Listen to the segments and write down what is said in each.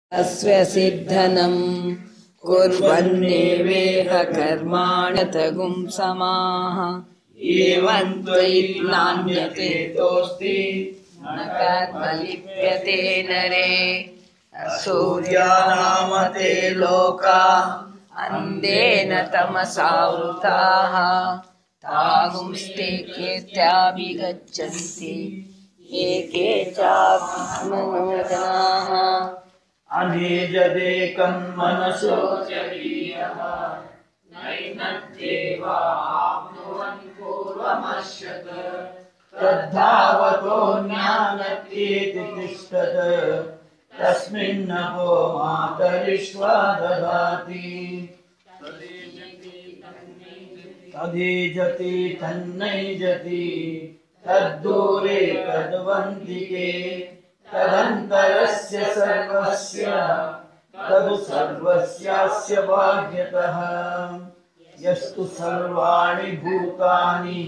अस्य सिद्धनं कुर्वन्नेवेह कर्माणतगुं समाः एवं त्वयि तोस्ति न कर्म लिप्यते नरे सूर्यानामते लोका अन्धेन तमसावृताः तागुंस्ते कीर्त्याभिगच्छन्ति एके चात्मनोजनाः अनेजदेकं मनसो तद्धावतो ज्ञानत्येति तिष्ठत् तस्मिन्नपो मातरिष्वा ददाति तदेजति तन्नैजति तद्दूरे तद्वन्दिके तदन्तरस्य सर्वस्य तदु सर्वस्यास्य बाह्यतः यस्तु सर्वाणि भूतानि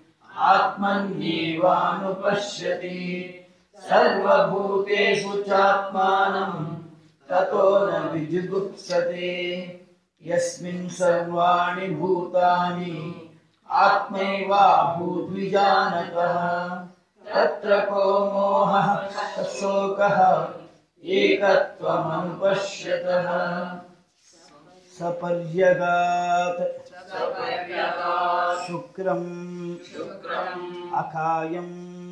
आत्मन्येवानुपश्यति सर्वभूतेषु चात्मानं ततो न विजुगुप्सते यस्मिन् सर्वाणि भूतानि आत्मैवाभूद्विजानतः तत्र को मोहः शोकः एकत्वमनुपश्यतः सपर्यगात् शुक्रम् अकायम्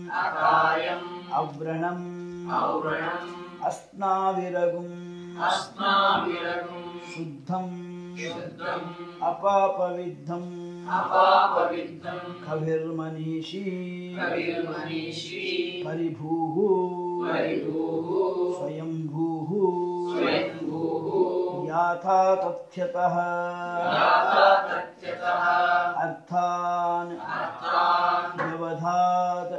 अव्रणम् अस्नाविरगुम् शुद्धम् अपापविद्धम् कविर्मनीषी परिभूः स्वयंभूः याथा तथ्यतः अर्थान् व्यवधात्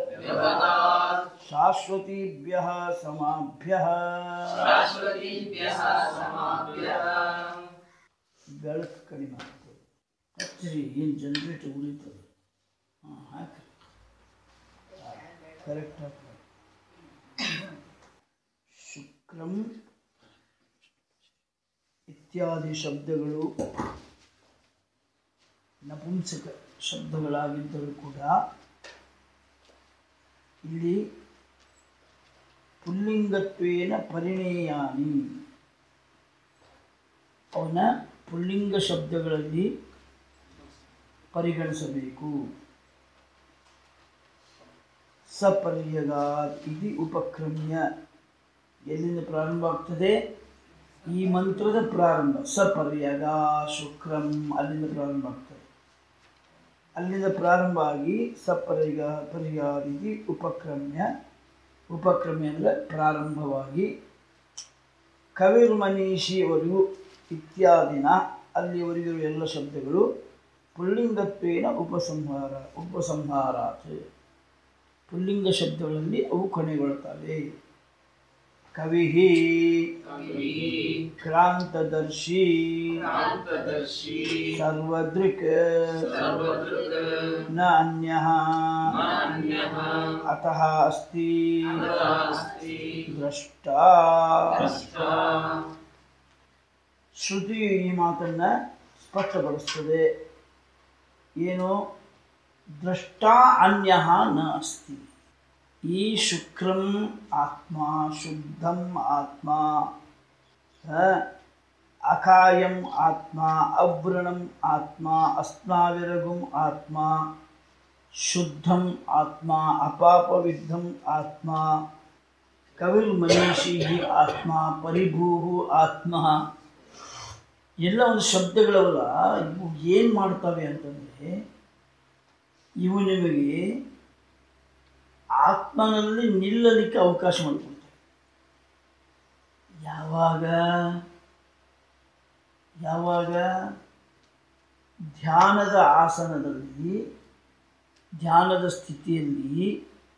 शाश्वतीभ्यः समाभ्यः ಬೆಳಕು ಕಡಿಮೆ ಆಗ್ತದೆ ಹಚ್ಚಿರಿ ಏನು ಜನ್ರೇಟರ್ ಉಳಿತದೆ ಹಾಂ ಹಾಕಿ ಕರೆಕ್ಟ್ ಆಗ್ತದೆ ಶುಕ್ರಂ ಇತ್ಯಾದಿ ಶಬ್ದಗಳು ನಪುಂಸಕ ಶಬ್ದಗಳಾಗಿದ್ದರೂ ಕೂಡ ಇಲ್ಲಿ ಪುಲ್ಲಿಂಗತ್ವೇನ ಪರಿಣೇಯಾನಿ ಅವನ ಪುಲ್ಲಿಂಗ ಶಬ್ದಗಳಲ್ಲಿ ಪರಿಗಣಿಸಬೇಕು ಸಪರ್ಯಗಾತ್ ಇದು ಉಪಕ್ರಮ್ಯ ಎಲ್ಲಿಂದ ಪ್ರಾರಂಭ ಆಗ್ತದೆ ಈ ಮಂತ್ರದ ಪ್ರಾರಂಭ ಸಪರ್ಯಗ ಶುಕ್ರಂ ಅಲ್ಲಿಂದ ಪ್ರಾರಂಭ ಆಗ್ತದೆ ಅಲ್ಲಿಂದ ಪ್ರಾರಂಭ ಆಗಿ ಸಪರ್ಯಗ ಪರ್ಯಾದಿ ಉಪಕ್ರಮ್ಯ ಉಪಕ್ರಮ್ಯ ಅಂದರೆ ಪ್ರಾರಂಭವಾಗಿ ಕವಿರ್ಮನೀಷಿಯವರೆಗೂ ಇತ್ಯಾದಿನ ಅಲ್ಲಿಯವರೆಗೂ ಎಲ್ಲ ಶಬ್ದಗಳು ಪುಲ್ಲಿಂಗತ್ವೇನ ಉಪಸಂಹಾರ ಉಪಸಂಹಾರಾತ್ ಪುಲ್ಲಿಂಗ ಶಬ್ದಗಳಲ್ಲಿ ಅವು ಕೊನೆಗೊಳ್ಳುತ್ತವೆ ಕವಿ ಕ್ರಾಂತದರ್ಶಿ ಸರ್ವದೃಕ್ ನ ಅನ್ಯ ಅತಃ ಅಸ್ತಿ ದ್ರಷ್ಟ ಶ್ರುತಿ ಈ ಮಾತನ್ನ ಸ್ಪಷ್ಟಪಡಿಸ್ತದೆ ಏನು ದ್ರಷ್ಟ ಅನ್ಯ ನ ಅಸ್ತಿ ಈ ಶುಕ್ರಂ ಆತ್ಮ ಶುದ್ಧಂ ಆತ್ಮ ಅಕಾಯಂ ಆತ್ಮ ಅವ್ರಣಂ ಆತ್ಮ ಅಸ್ನಾವಿರಗುಂ ಆತ್ಮ ಶುದ್ಧಂ ಆತ್ಮ ಅಪಾಪವಿದ್ಧಂ ಆತ್ಮ ಕವಿರ್ಮನೀಷಿ ಆತ್ಮ ಪರಿಭೂ ಆತ್ಮ ಎಲ್ಲ ಒಂದು ಶಬ್ದಗಳವಲ್ಲ ಇವು ಏನು ಮಾಡ್ತವೆ ಅಂತಂದರೆ ಇವು ನಿಮಗೆ ಆತ್ಮನಲ್ಲಿ ನಿಲ್ಲಲಿಕ್ಕೆ ಅವಕಾಶ ಮಾಡಿಕೊಡ್ತವೆ ಯಾವಾಗ ಯಾವಾಗ ಧ್ಯಾನದ ಆಸನದಲ್ಲಿ ಧ್ಯಾನದ ಸ್ಥಿತಿಯಲ್ಲಿ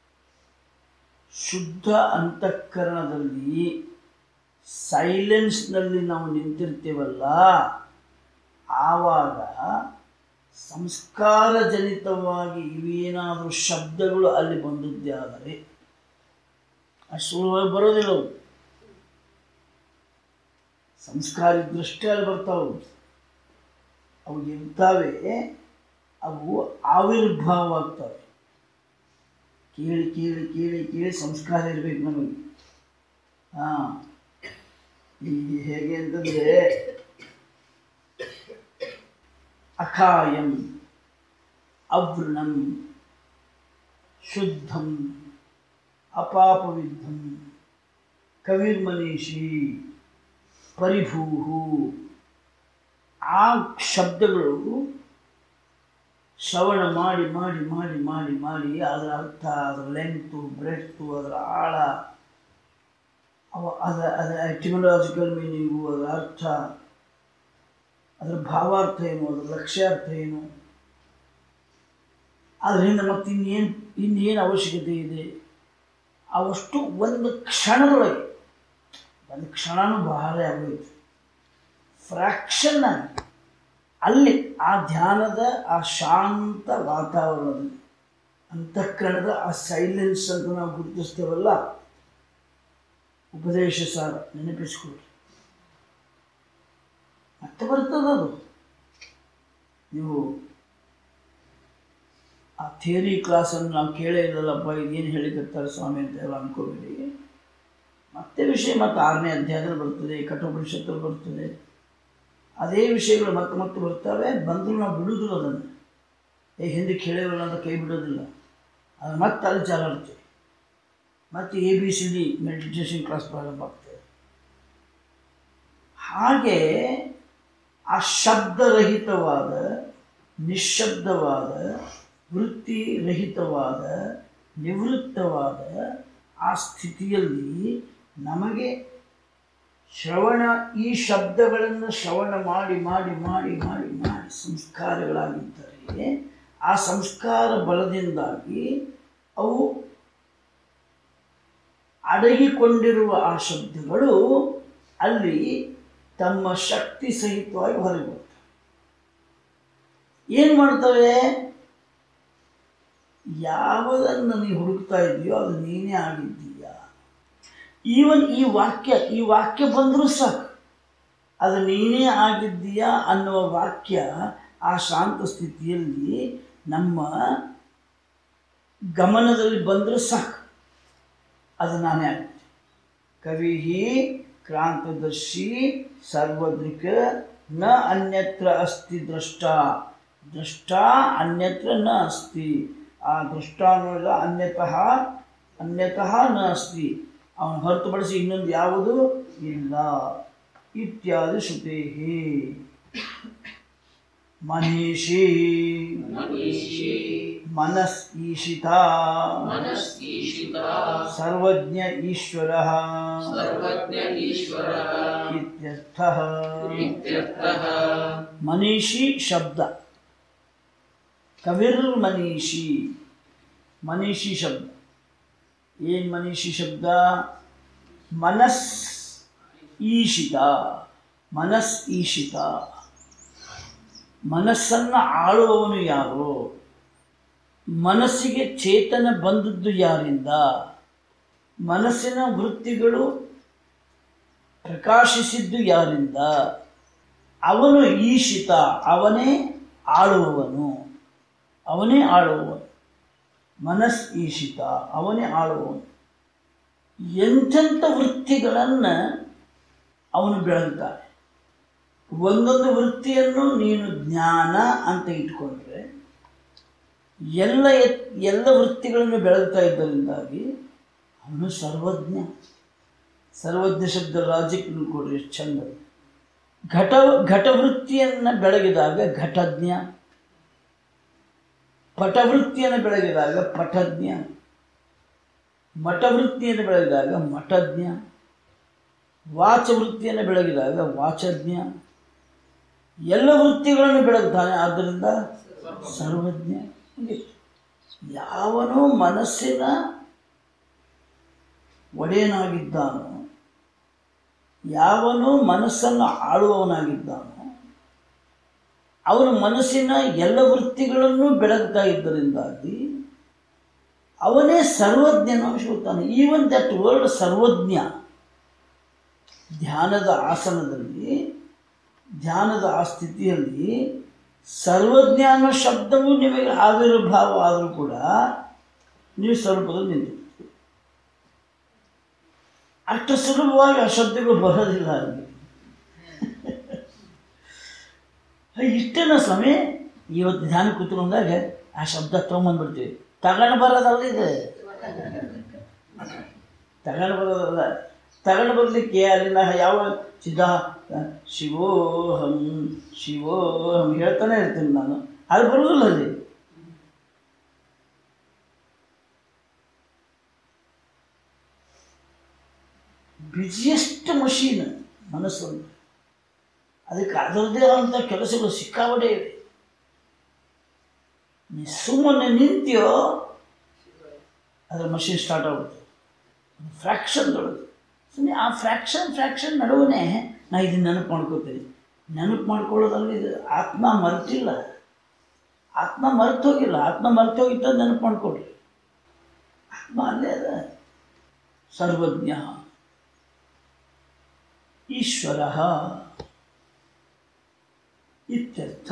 ಶುದ್ಧ ಅಂತಃಕರಣದಲ್ಲಿ ಸೈಲೆನ್ಸ್ನಲ್ಲಿ ನಾವು ನಿಂತಿರ್ತೇವಲ್ಲ ಆವಾಗ ಸಂಸ್ಕಾರಜನಿತವಾಗಿ ಇವೇನಾದರೂ ಶಬ್ದಗಳು ಅಲ್ಲಿ ಬಂದದ್ದೇ ಆದರೆ ಅಷ್ಟು ಸುಲಭವಾಗಿ ಬರೋದಿಲ್ಲ ಅವು ಸಂಸ್ಕಾರಿ ದೃಷ್ಟಿಯಲ್ಲಿ ಬರ್ತಾವು ಅವು ಇರ್ತಾವೆ ಅವು ಆವಿರ್ಭಾವ ಆಗ್ತವೆ ಕೇಳಿ ಕೇಳಿ ಕೇಳಿ ಕೇಳಿ ಸಂಸ್ಕಾರ ಇರಬೇಕು ನಮಗೆ ಹಾಂ ಈಗ ಹೇಗೆ ಅಂತಂದರೆ ಅಖಾಯಂ ಅವೃಣಂ ಶುದ್ಧಂ ಅಪಾಪವಿದ್ಧಂ ಕವಿರ್ಮನೀಷಿ ಪರಿಭೂಹು ಆ ಶಬ್ದಗಳು ಶ್ರವಣ ಮಾಡಿ ಮಾಡಿ ಮಾಡಿ ಮಾಡಿ ಮಾಡಿ ಅದರ ಅರ್ಥ ಅದರ ಲೆಂತು ಬ್ರೆಡ್ತು ಅದರ ಆಳ ಅವ ಅದ ಅದರ ಎಟಿಮಲಾಜಿಕಲ್ ಮೀನಿಂಗು ಅದರ ಅರ್ಥ ಅದರ ಭಾವಾರ್ಥ ಏನು ಅದರ ಲಕ್ಷ್ಯಾರ್ಥ ಏನು ಅದರಿಂದ ಮತ್ತೆ ಇನ್ನೇನು ಇನ್ನೇನು ಅವಶ್ಯಕತೆ ಇದೆ ಅವಷ್ಟು ಒಂದು ಕ್ಷಣದೊಳಗೆ ಒಂದು ಕ್ಷಣನೂ ಬಹಳ ಆಗೋಯ್ತು ಫ್ರ್ಯಾಕ್ಷನ್ ಅಲ್ಲಿ ಆ ಧ್ಯಾನದ ಆ ಶಾಂತ ವಾತಾವರಣದಲ್ಲಿ ಅಂತಃಕರಣದ ಆ ಸೈಲೆನ್ಸ್ ಅಂತ ನಾವು ಗುರುತಿಸ್ತೇವಲ್ಲ ಉಪದೇಶ ಸಾರ ನೆನಪಿಸ್ಕೊಳ್ರಿ ಮತ್ತೆ ಬರ್ತದೆ ಅದು ನೀವು ಆ ಥಿಯರಿ ಕ್ಲಾಸನ್ನು ನಾವು ಕೇಳೇ ಇಲ್ಲಲ್ಲಪ್ಪ ಇದೇನು ಹೇಳಿಕತ್ತಾರೆ ಸ್ವಾಮಿ ಅಂತ ಎಲ್ಲ ಅನ್ಕೋಬೇಡಿ ಮತ್ತೆ ವಿಷಯ ಮತ್ತೆ ಆರನೇ ಅಧ್ಯಾಯದಲ್ಲಿ ಬರ್ತದೆ ಕಠೋಪನಿಷತ್ತಲ್ಲಿ ಬರ್ತದೆ ಅದೇ ವಿಷಯಗಳು ಮತ್ತೆ ಮತ್ತೆ ಬರ್ತವೆ ಬಂದರೂ ನಾವು ಬಿಡುವುದಿಲ್ಲ ಅದನ್ನು ಏ ಹಿಂದೆ ಕೇಳಿರಲ್ಲ ಅಂತ ಕೈ ಬಿಡೋದಿಲ್ಲ ಅದು ಮತ್ತೆ ಅಲ್ಲಿ ಚಾಲಾಡ್ತೀವಿ ಮತ್ತು A B C D meditation class ಪ್ರಾರಂಭ ಆಗ್ತದೆ ಹಾಗೆ ಆ ಶಬ್ದರಹಿತವಾದ ನಿಶ್ಶಬ್ದವಾದ ವೃತ್ತಿರಹಿತವಾದ ನಿವೃತ್ತವಾದ ಆ ಸ್ಥಿತಿಯಲ್ಲಿ ನಮಗೆ ಶ್ರವಣ ಈ ಶಬ್ದಗಳನ್ನು ಶ್ರವಣ ಮಾಡಿ ಮಾಡಿ ಮಾಡಿ ಮಾಡಿ ಮಾಡಿ ಸಂಸ್ಕಾರಗಳಾಗಿದ್ದರೆ ಆ ಸಂಸ್ಕಾರ ಬಲದಿಂದಾಗಿ ಅವು ಅಡಗಿಕೊಂಡಿರುವ ಆ ಶಬ್ದಗಳು ಅಲ್ಲಿ ತಮ್ಮ ಶಕ್ತಿ ಸಹಿತವಾಗಿ ಹೊರಗೆ ಬರ್ತವೆ ಏನು ಮಾಡ್ತವೆ ಯಾವುದನ್ನು ನೀವು ಹುಡುಕ್ತಾ ಇದೆಯೋ ಅದು ನೀನೇ ಆಗಿದ್ದೀಯಾ ಈವನ್ ಈ ವಾಕ್ಯ ಈ ವಾಕ್ಯ ಬಂದರೂ ಸಾಕು ಅದು ನೀನೇ ಆಗಿದ್ದೀಯಾ ಅನ್ನುವ ವಾಕ್ಯ ಆ ಶಾಂತ ಸ್ಥಿತಿಯಲ್ಲಿ ನಮ್ಮ ಗಮನದಲ್ಲಿ ಬಂದರೂ ಸಾಕು ಅದು ನಾನೇ ಆಗ್ತೀನಿ ಕವಿ ಕ್ರಾಂತದರ್ಶಿ ಸರ್ವದೃಕ್ ನ ಅನ್ಯತ್ರ ಅಸ್ತಿ ದೃಷ್ಟ ದೃಷ್ಟ ಅನ್ಯತ್ರ ನ ಅಸ್ತಿ ಆ ದೃಷ್ಟ ಅನ್ನೋಲ್ಲ ಅನ್ಯತಃ ಅನ್ಯತಃ ನ ಅಸ್ತಿ ಅವನು ಹೊರತುಪಡಿಸಿ ಇನ್ನೊಂದು ಯಾವುದು ಇಲ್ಲ ಇತ್ಯಾದಿ ಶ್ರುತೇ ಮನೀಷಿ ಮನಸ್ ಈಶಿತ ಸರ್ವಜ್ಞ ಈಶ್ವರ ಇತ್ಯರ್ಥ ಮನೀಷಿ ಶಬ್ದ ಕವಿರ್ ಮನೀಷಿ ಮನೀಷಿ ಶಬ್ದ ಏನು ಮನೀಷಿ ಶಬ್ದ ಮನಸ್ ಈಶಿತ ಮನಸ್ ಈಶಿತ ಮನಸ್ಸನ್ನು ಆಳುವವನು ಯಾರು ಮನಸ್ಸಿಗೆ ಚೇತನ ಬಂದದ್ದು ಯಾರಿಂದ ಮನಸ್ಸಿನ ವೃತ್ತಿಗಳು ಪ್ರಕಾಶಿಸಿದ್ದು ಯಾರಿಂದ ಅವನು ಈಶಿತ ಅವನೇ ಆಳುವವನು ಅವನೇ ಆಳುವವನು ಮನಸ್ ಈಶಿತ ಅವನೇ ಆಳುವವನು ಎಂಥೆಂಥ ವೃತ್ತಿಗಳನ್ನು ಅವನು ಬೆಳೆದಾನೆ ಒಂದೊಂದು ವೃತ್ತಿಯನ್ನು ನೀನು ಜ್ಞಾನ ಅಂತ ಇಟ್ಕೊಂಡ್ರೆ ಎಲ್ಲ ಎತ್ ಎಲ್ಲ ವೃತ್ತಿಗಳನ್ನು ಬೆಳಗ್ತಾ ಇದ್ದರಿಂದಾಗಿ ಅವನು ಸರ್ವಜ್ಞ ಸರ್ವಜ್ಞ ಶಬ್ದ ಲಾಜಿಕ್ ಕೊಡ್ರಿ ಎಷ್ಟು ಚಂದ ಘಟ ಘಟವೃತ್ತಿಯನ್ನು ಬೆಳಗಿದಾಗ ಘಟಜ್ಞ ಪಟವೃತ್ತಿಯನ್ನು ಬೆಳಗಿದಾಗ ಪಟಜ್ಞ ಮಠವೃತ್ತಿಯನ್ನು ಬೆಳಗಿದಾಗ ಮಠಜ್ಞ ವಾಚವೃತ್ತಿಯನ್ನು ಬೆಳಗಿದಾಗ ವಾಚಜ್ಞ ಎಲ್ಲ ವೃತ್ತಿಗಳನ್ನು ಬೆಳಗ್ತಾನೆ ಆದ್ದರಿಂದ ಸರ್ವಜ್ಞ ಮುಗೀತು. ಯಾವನು ಮನಸ್ಸಿನ ಒಡೆಯನಾಗಿದ್ದಾನೋ ಯಾವನು ಮನಸ್ಸನ್ನು ಆಳುವವನಾಗಿದ್ದಾನೋ ಅವನು ಮನಸ್ಸಿನ ಎಲ್ಲ ವೃತ್ತಿಗಳನ್ನು ಬೆಳಗ್ತಾ ಇದ್ದರಿಂದಾಗಿ ಅವನೇ ಸರ್ವಜ್ಞನ ಹೇಳ್ತಾನೆ ಈವನ್ ದಟ್ ವರ್ಡ್ ಸರ್ವಜ್ಞ ಧ್ಯಾನದ ಆಸನದಲ್ಲಿ ಧ್ಯಾನದ ಆ ಸ್ಥಿತಿಯಲ್ಲಿ ಸರ್ವಜ್ಞಾನ ಶಬ್ದವು ನಿಮಗೆ ಆವಿರ್ಭಾವ ಆದರೂ ಕೂಡ ನೀವು ಸ್ವರೂಪದಲ್ಲಿ ನಿಂತು ಅಷ್ಟು ಸುಲಭವಾಗಿ ಆ ಶಬ್ದಗಳು ಬರೋದಿಲ್ಲ ಅಲ್ಲಿ ಇಷ್ಟೇನ ಸ್ವಾಮಿ ಇವತ್ತು ಧ್ಯಾನ ಕೂತ್ಕೊಂಡಾಗ ಆ ಶಬ್ದ ತೊಗೊಂಬಂದ್ಬಿಡ್ತೀವಿ ತಗೊಂಡು ಬರೋದಲ್ಲ ಇದು ತಗೊಂಡು ಬರೋದಲ್ಲ ತಗೊಂಡು ಬರಲಿಕ್ಕೆ ಅಲ್ಲಿನ ಯಾವ ಸಿದ್ಧ ಶಿವೋಹಂ ಶಿವೋಹಂ ಹೇಳ್ತಾನೆ ಇರ್ತೀನಿ ನಾನು ಅದು ಬರುವುದಿಲ್ಲ ಅಲ್ಲಿ ಬಿಜಿಯೆಸ್ಟ್ ಮಷೀನ್ ಮನಸ್ಸು ಅದಕ್ಕೆ ಅದರದ್ದೇ ಆದಂಥ ಕೆಲಸಗಳು ಸಿಕ್ಕಾಪಟ್ಟೆ ಇವೆ ನೀ ಸುಮ್ಮನೆ ನಿಂತ್ಯೋ ಅದರ ಮಷೀನ್ ಸ್ಟಾರ್ಟ್ ಆಗುತ್ತೆ ಫ್ರ್ಯಾಕ್ಷನ್ದೊಳಗೆ ಸುಮ್ಮನೆ ಆ ಫ್ರ್ಯಾಕ್ಷನ್ ಫ್ರ್ಯಾಕ್ಷನ್ ನಡುವನೇ ನಾ ಇದನ್ನ ನೆನಪು ಮಾಡ್ಕೋತೀನಿ ನೆನಪು ಮಾಡ್ಕೊಳ್ಳೋದ್ರಲ್ಲಿ ಇದು ಆತ್ಮ ಮರ್ತಿಲ್ಲ ಆತ್ಮ ಮರ್ತು ಹೋಗಿಲ್ಲ ಆತ್ಮ ಮರ್ತು ಹೋಗಿತ್ತ ನೆನಪು ಮಾಡ್ಕೊಳ್ರಿ ಆತ್ಮ ಅಲ್ಲೇ ಅದ ಸರ್ವಜ್ಞ ಈಶ್ವರ ಇತ್ಯರ್ಥ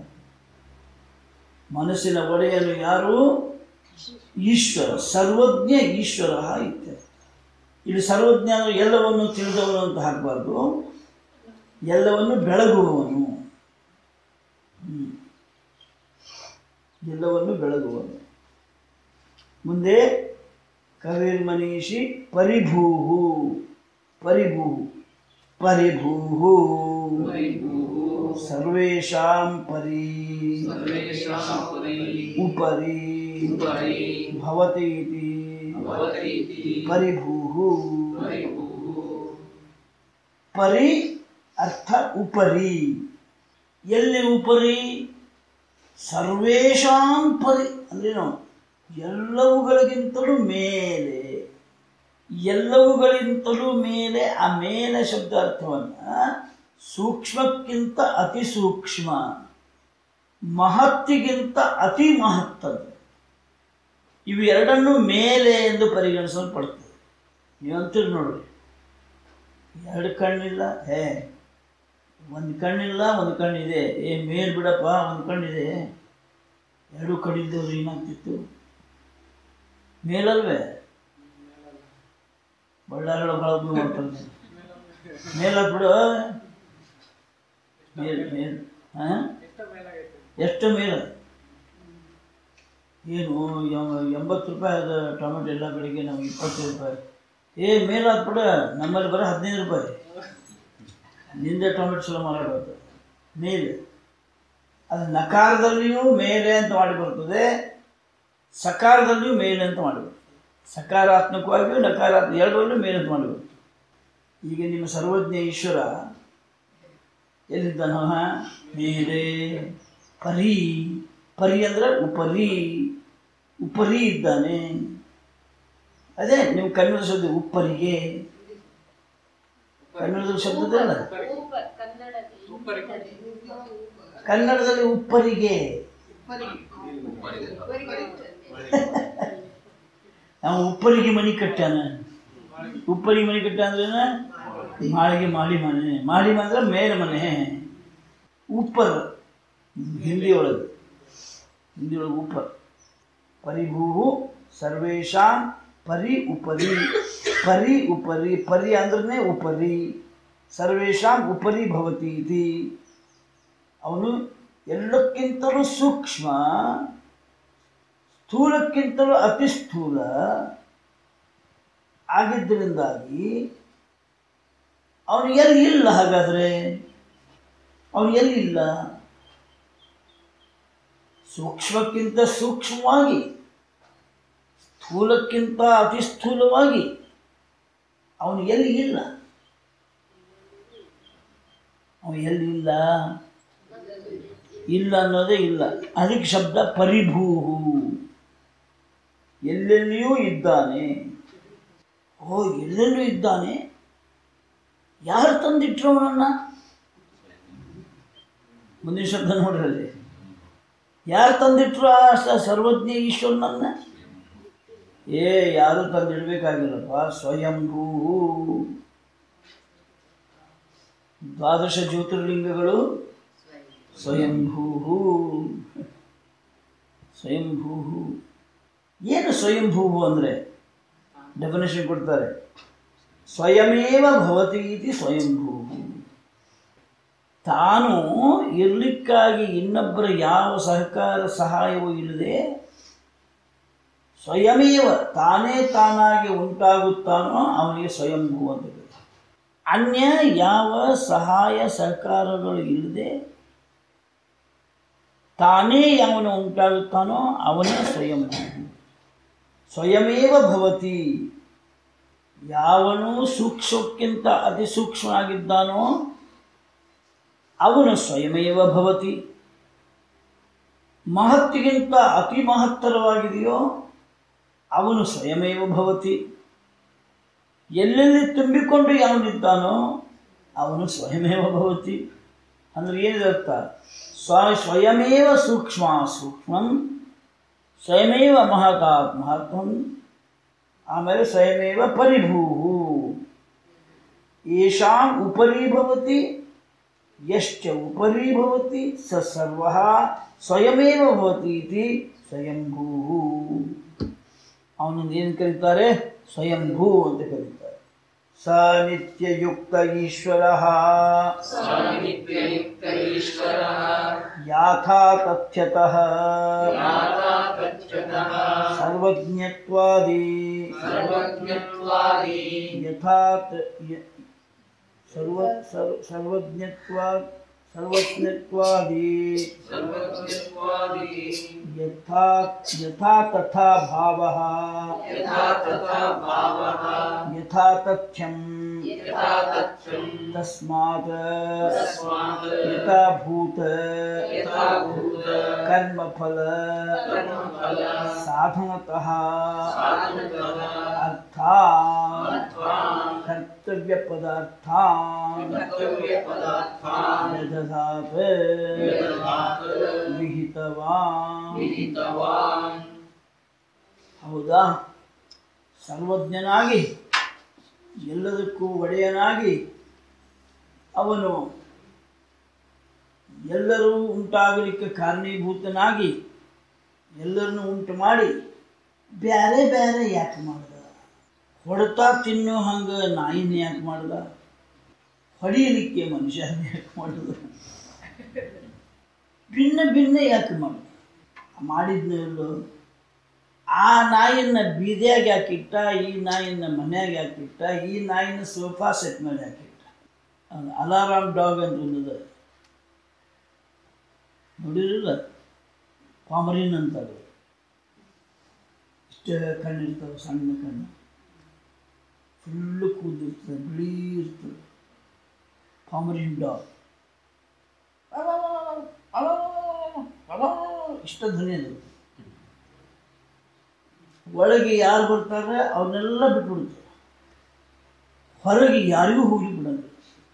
ಮನಸ್ಸಿನ ಒಡೆಯನು ಯಾರು ಈಶ್ವರ ಸರ್ವಜ್ಞ ಈಶ್ವರ ಇತ್ಯರ್ಥ ಇಲ್ಲಿ ಸರ್ವಜ್ಞ ಅಂದರೆ ಎಲ್ಲವನ್ನು ತಿಳಿದವನು ಅಂತ ಹಾಕಬಾರ್ದು ಎಲ್ಲವನ್ನು ಬೆಳಗುವವನು ಹ್ಮ್. ಎಲ್ಲವನ್ನು ಬೆಳಗುವವನು ಮುಂದೆ ಕವಿರ್ಮನೀಷಿ ಪರಿಭೂಹು ಪರಿಭೂಹು ಪರಿಭೂಹು ಸರ್ವೇಷಾಂ ಪರಿ ಉಪರಿ ಭವತಿ ಇತಿ ಪರಿಭೂಹು ಪರಿ ಅರ್ಥ ಉಪರಿ ಎಲ್ಲಿ ಉಪರಿ ಸರ್ವೇಷಾಂ ಪರಿ ಅಂದ್ರೇನು ಎಲ್ಲವುಗಳಿಗಿಂತಲೂ ಮೇಲೆ ಎಲ್ಲವುಗಳಿಗಿಂತಲೂ ಮೇಲೆ ಆ ಮೇಲೆ ಶಬ್ದ ಅರ್ಥವನ್ನು ಸೂಕ್ಷ್ಮಕ್ಕಿಂತ ಅತಿ ಸೂಕ್ಷ್ಮ ಮಹತ್ತಿಗಿಂತ ಅತಿ ಮಹತ್ತದ್ದು ಇವು ಎರಡನ್ನೂ ಮೇಲೆ ಎಂದು ಪರಿಗಣಿಸಲ್ಪಡ್ತದೆ ನೀವಂತೀರಿ ನೋಡ್ರಿ ಎರಡು ಕಣ್ಣಿಲ್ಲ ಹೇ ಒಂದು ಕಣ್ಣಿಲ್ಲ ಒಂದು ಕಣ್ಣಿದೆ ಏ ಮೇಲ್ ಬಿಡಪ್ಪ ಒಂದು ಕಣ್ಣಿದೆ ಎರಡು ಕಣ್ಣಿದ್ದವ್ರು ಏನಾಗ್ತಿತ್ತು ಮೇಲಲ್ವೇ ಬಳ್ಳಾರಿಗಳ ಬಳಗು ಮಾಡ್ತಾರೆ ಮೇಲ ಬಿಡು ಮೇಲ್ ಮೇಲ್ ಹಾಂ ಎಷ್ಟು ಮೇಲ ಏನು ಎಂ- ಎಂಬತ್ತು ರೂಪಾಯಿ ಅದು ಟೊಮೆಟೊ ಎಲ್ಲ ಬೆಳಿಗ್ಗೆ ನಮ್ಗೆ ಇಪ್ಪತ್ತು ರೂಪಾಯಿ ಏ ಮೇಲಾದ ಬಿಡ ನಮ್ಮಲ್ಲಿ ಬರೋ ಹದಿನೈದು ರೂಪಾಯಿ ನಿಂದೆ ಟೊಮೆಟೊ ಚಲೋ ಮಾರಾಡುತ್ತೆ ಮೇಲೆ ಅದು ನಕಾರದಲ್ಲಿಯೂ ಮೇಲೆ ಅಂತ ಮಾಡಿ ಬರ್ತದೆ ಸಕಾರದಲ್ಲಿಯೂ ಮೇಲೆ ಅಂತ ಮಾಡಿ ಬರ್ತದೆ ಸಕಾರಾತ್ಮಕವಾಗಿಯೂ ನಕಾರಾತ್ಮಕ ಎರಡರಲ್ಲೂ ಮೇಲೆ ಅಂತ ಮಾಡಿ ಬರ್ತದೆ ಈಗ ನಿಮ್ಮ ಸರ್ವಜ್ಞ ಈಶ್ವರ ಎಲ್ಲಿದ್ದಾನೋ ಹ? ಮೇಲೆ ಪರಿ ಪರಿ ಅಂದರೆ ಉಪರಿ ಉಪರಿ ಇದ್ದಾನೆ ಅದೇ ನೀವು ಕನ್ನಡ ಶಬ್ದ ಉಪ್ಪರಿಗೆ ಕನ್ನಡದ ಶಬ್ದದ ಅಲ್ಲ ಕನ್ನಡದಲ್ಲಿ ಉಪ್ಪರಿಗೆ ನಾವು ಉಪ್ಪರಿಗೆ ಮನೆ ಕಟ್ಟಾನ ಉಪ್ಪರಿಗೆ ಮನೆ ಕಟ್ಟ ಅಂದ್ರೇನ ಮಾಳಿಗೆ ಮಾಳಿ ಮನೆ ಮಾಳಿ ಅಂದ್ರೆ ಮೇಲೆ ಮನೆ ಉಪ್ಪರ್ ಹಿಂದಿ ಒಳಗೆ ಹಿಂದಿ ಒಳಗೆ ಉಪ್ಪರ್ ಪರಿಭೂ ಸರ್ವೇಶಾಂ ಪರಿ ಉಪರಿ ಪರಿ ಉಪರಿ ಪರಿ ಅಂದ್ರೆ ಉಪರಿ ಸರ್ವೇಶಾಂ ಉಪರಿ ಭವತಿ ಇತಿ ಅವನು ಎಲ್ಲಕ್ಕಿಂತಲೂ ಸೂಕ್ಷ್ಮ ಸ್ಥೂಲಕ್ಕಿಂತಲೂ ಅತಿ ಸ್ಥೂಲ ಆಗಿದ್ದರಿಂದಾಗಿ ಅವನು ಎಲ್ಲಿ ಇಲ್ಲ ಹಾಗಾದರೆ ಅವನು ಎಲ್ಲಿ ಇಲ್ಲ ಸೂಕ್ಷ್ಮಕ್ಕಿಂತ ಸೂಕ್ಷ್ಮವಾಗಿ ಸ್ಥೂಲಕ್ಕಿಂತ ಅತಿ ಸ್ಥೂಲವಾಗಿ ಅವನು ಎಲ್ಲಿ ಇಲ್ಲ ಅವನು ಎಲ್ಲಿ ಇಲ್ಲ ಇಲ್ಲ ಅನ್ನೋದೇ ಇಲ್ಲ ಅದಕ್ಕೆ ಶಬ್ದ ಪರಿಭೂಹು ಎಲ್ಲೆಲ್ಲಿಯೂ ಇದ್ದಾನೆ ಓ ಎಲ್ಲೆಲ್ಲೂ ಇದ್ದಾನೆ ಯಾರು ತಂದಿಟ್ರು ಅವನನ್ನ ಮುಂದಿನ ಶಬ್ದ ನೋಡ್ರಿ ಅಲ್ಲಿ ಯಾರು ತಂದಿಟ್ರು ಆ ಸ- ಸರ್ವಜ್ಞ ಈಶ್ವರನನ್ನ ಏ ಯಾರು ತಂದಿಡ್ಬೇಕಾಗಿಲ್ಲಪ್ಪ ಸ್ವಯಂಭೂ ದ್ವಾದಶ ಜ್ಯೋತಿರ್ಲಿಂಗಗಳು ಸ್ವಯಂಭೂ ಸ್ವಯಂಭೂ ಏನು ಸ್ವಯಂಭೂ ಅಂದರೆ ಡೆಫಿನೇಷನ್ ಕೊಡ್ತಾರೆ ಸ್ವಯಮೇವ ಭವತಿ ಇತಿ ಸ್ವಯಂಭೂ ತಾನು ಇರಲಿಕ್ಕಾಗಿ ಇನ್ನೊಬ್ಬರ ಯಾವ ಸಹಕಾರ ಸಹಾಯವೂ ಇಲ್ಲದೆ ಸ್ವಯಮೇವ ತಾನೇ ತಾನಾಗಿ ಉಂಟಾಗುತ್ತಾನೋ ಅವನಿಗೆ ಸ್ವಯಂಭೂ ಅಂತ ಕರೀತಾರೆ. ಅನ್ಯ ಯಾವ ಸಹಾಯ ಸಹಕಾರಗಳು ಇಲ್ಲದೆ ತಾನೇ ಯಾವನು ಉಂಟಾಗುತ್ತಾನೋ ಅವನೇ ಸ್ವಯಂಭೂ ಸ್ವಯಮೇವ ಭವತಿ ಯಾವನು ಸೂಕ್ಷ್ಮಕ್ಕಿಂತ ಅತಿ ಸೂಕ್ಷ್ಮನಾಗಿದ್ದಾನೋ ಅವನು ಸ್ವಯಮೇವ ಭವತಿ ಮಹತ್ತಿಗಿಂತ ಅತಿ ಮಹತ್ತರವಾಗಿದೆಯೋ ಅವನು ಸ್ವಯಮೇವ ಭವತಿ ಎಲ್ಲೆಲ್ಲಿ ತುಂಬಿಕೊಂಡು ಯಾವನಿದ್ದಾನೋ ಅವನು ಸ್ವಯಮೇವ ಭವತಿ ಅಂದ್ರೆ ಏನಿದೆ ಅರ್ಥ ಸ್ವ ಸ್ವಯಮೇವ ಸೂಕ್ಷ್ಮ ಸೂಕ್ಷ್ಮಂ ಸ್ವಯಮೇವ ಮಹತಾತ್ ಮಹತ್ವಂ ಆಮೇಲೆ ಸ್ವಯಮೇವ ಪರಿಭೂ ಯಶಾಂ ಉಪರಿ ಭವತಿ ಯಶ್ಚ ಉಪರಿ ಭವತಿ ಸ ಸರ್ವ ಸ್ವಯಮೇವ ಭವತಿ ಇತಿ ಸ್ವಯಂಭೂ ಅವನನ್ನು ಏನು ಕರೀತಾರೆ ಸ್ವಯಂಭೂ ಅಂತ ಕರೀತಾರೆ ಸ ನಿತ್ಯಯುಕ್ತ ಈಶ್ವರ ನಿತ್ಯಯುಕ್ತ ಈಶ್ವರ ಯಾಥಾ ತಥ್ಯತಃ ತಥ್ಯತಃ ಸರ್ವಜ್ಞತ್ವಾದಿ ಸರ್ವಜ್ಞತ್ವಾದಿ ಯಥಾ ತ- ಯ- ಸರ್ವ ಸರ್ವ ಸರ್ವಜ್ಞತ್ವಾ ಸರ್ವಜ್ಞತ್ವಾದಿ ಸರ್ವಜ್ಞತ್ವಾದಿ ಯಥಾ ಯಥಾ ತಥಾ ಭಾವಃ ಯಥಾ ತಥಾ ಭಾವಃ ಯಥಾ ತಥ್ಯಂ ಯಥಾ ತಥ್ಯಂ ತಸ್ಮಾತ್ ತಸ್ಮಾತ್ ಯಥಾ ಭೂತ ಯಥಾ ಭೂತ ಕರ್ಮಫಲ ಕರ್ಮಫಲ ಸಾಧನತಃ ಸಾಧನತಃ ಅರ್ಥ ಅರ್ಥಾನ್ ಕರ್ತವ್ಯ ಪದಾರ್ಥ ಕರ್ತವ್ಯ ಪದಾರ್ಥಾನ್ ಯಥಾತ್ ಯಥಾತ್ ವಿಹಿತವಾನ್ ವಿಹಿತವಾನ್ ಹೌದಾ ಸರ್ವಜ್ಞನಾಗಿ ಎಲ್ಲದಕ್ಕೂ ಒಡೆಯನಾಗಿ ಅವನು ಎಲ್ಲರೂ ಉಂಟಾಗಲಿಕ್ಕೆ ಕಾರಣೀಭೂತನಾಗಿ ಎಲ್ಲರನ್ನು ಉಂಟು ಮಾಡಿ ಬ್ಯಾರೆ ಬ್ಯಾರೆ ಯಾಕೆ ಮಾಡ್ದ ಹೊಡೆತಾ ತಿನ್ನೋ ಹಂಗೆ ನಾಯಿನ ಯಾಕೆ ಮಾಡ್ದ ಹೊಡೆಯಲಿಕ್ಕೆ ಮನುಷ್ಯನ ಯಾಕೆ ಮಾಡಿದ ಭಿನ್ನ ಭಿನ್ನ ಯಾಕೆ ಮಾಡಿದ ಮಾಡಿದ್ನ ಎಲ್ಲೋ ಆ ನಾಯಿನ ಬೀದಿಯಾಗ ಯಾಕಿಟ್ಟ ಈ ನಾಯಿನ ಮನ್ಯಾಗ ಯಾಕಿಟ್ಟ ಈ ನಾಯಿನ ಸೋಫಾ ಸೆಟ್ ಮೇಲೆ ಯಾಕಿಟ್ಟ ಅಲಾರಾಮ್ ಡಾಗ್ ಅಂತ ಒಂದಿದೆ ನೋಡಿರಲ್ಲ ಪಾಮರಿನ್ ಅಂತಾರೆ ಇಷ್ಟ ಕಣ್ಣು ಇರ್ತವೆ ಸಣ್ಣ ಕಣ್ಣು ಫುಲ್ಲು ಕೂದಿರ್ತದೆ ಬಿಳಿ ಇರ್ತದೆ ಪಾಮರಿನ್ ಡಾಗ್ ಇಷ್ಟ ಧ್ವನಿ ಅದು ಒಳಗೆ ಯಾರು ಬರ್ತಾರೆ ಅವನ್ನೆಲ್ಲ ಬಿಟ್ಬಿಡುತ್ತೆ ಹೊರಗೆ ಯಾರಿಗೂ ಹೋಗಿ ಬಿಡಲ್ಲ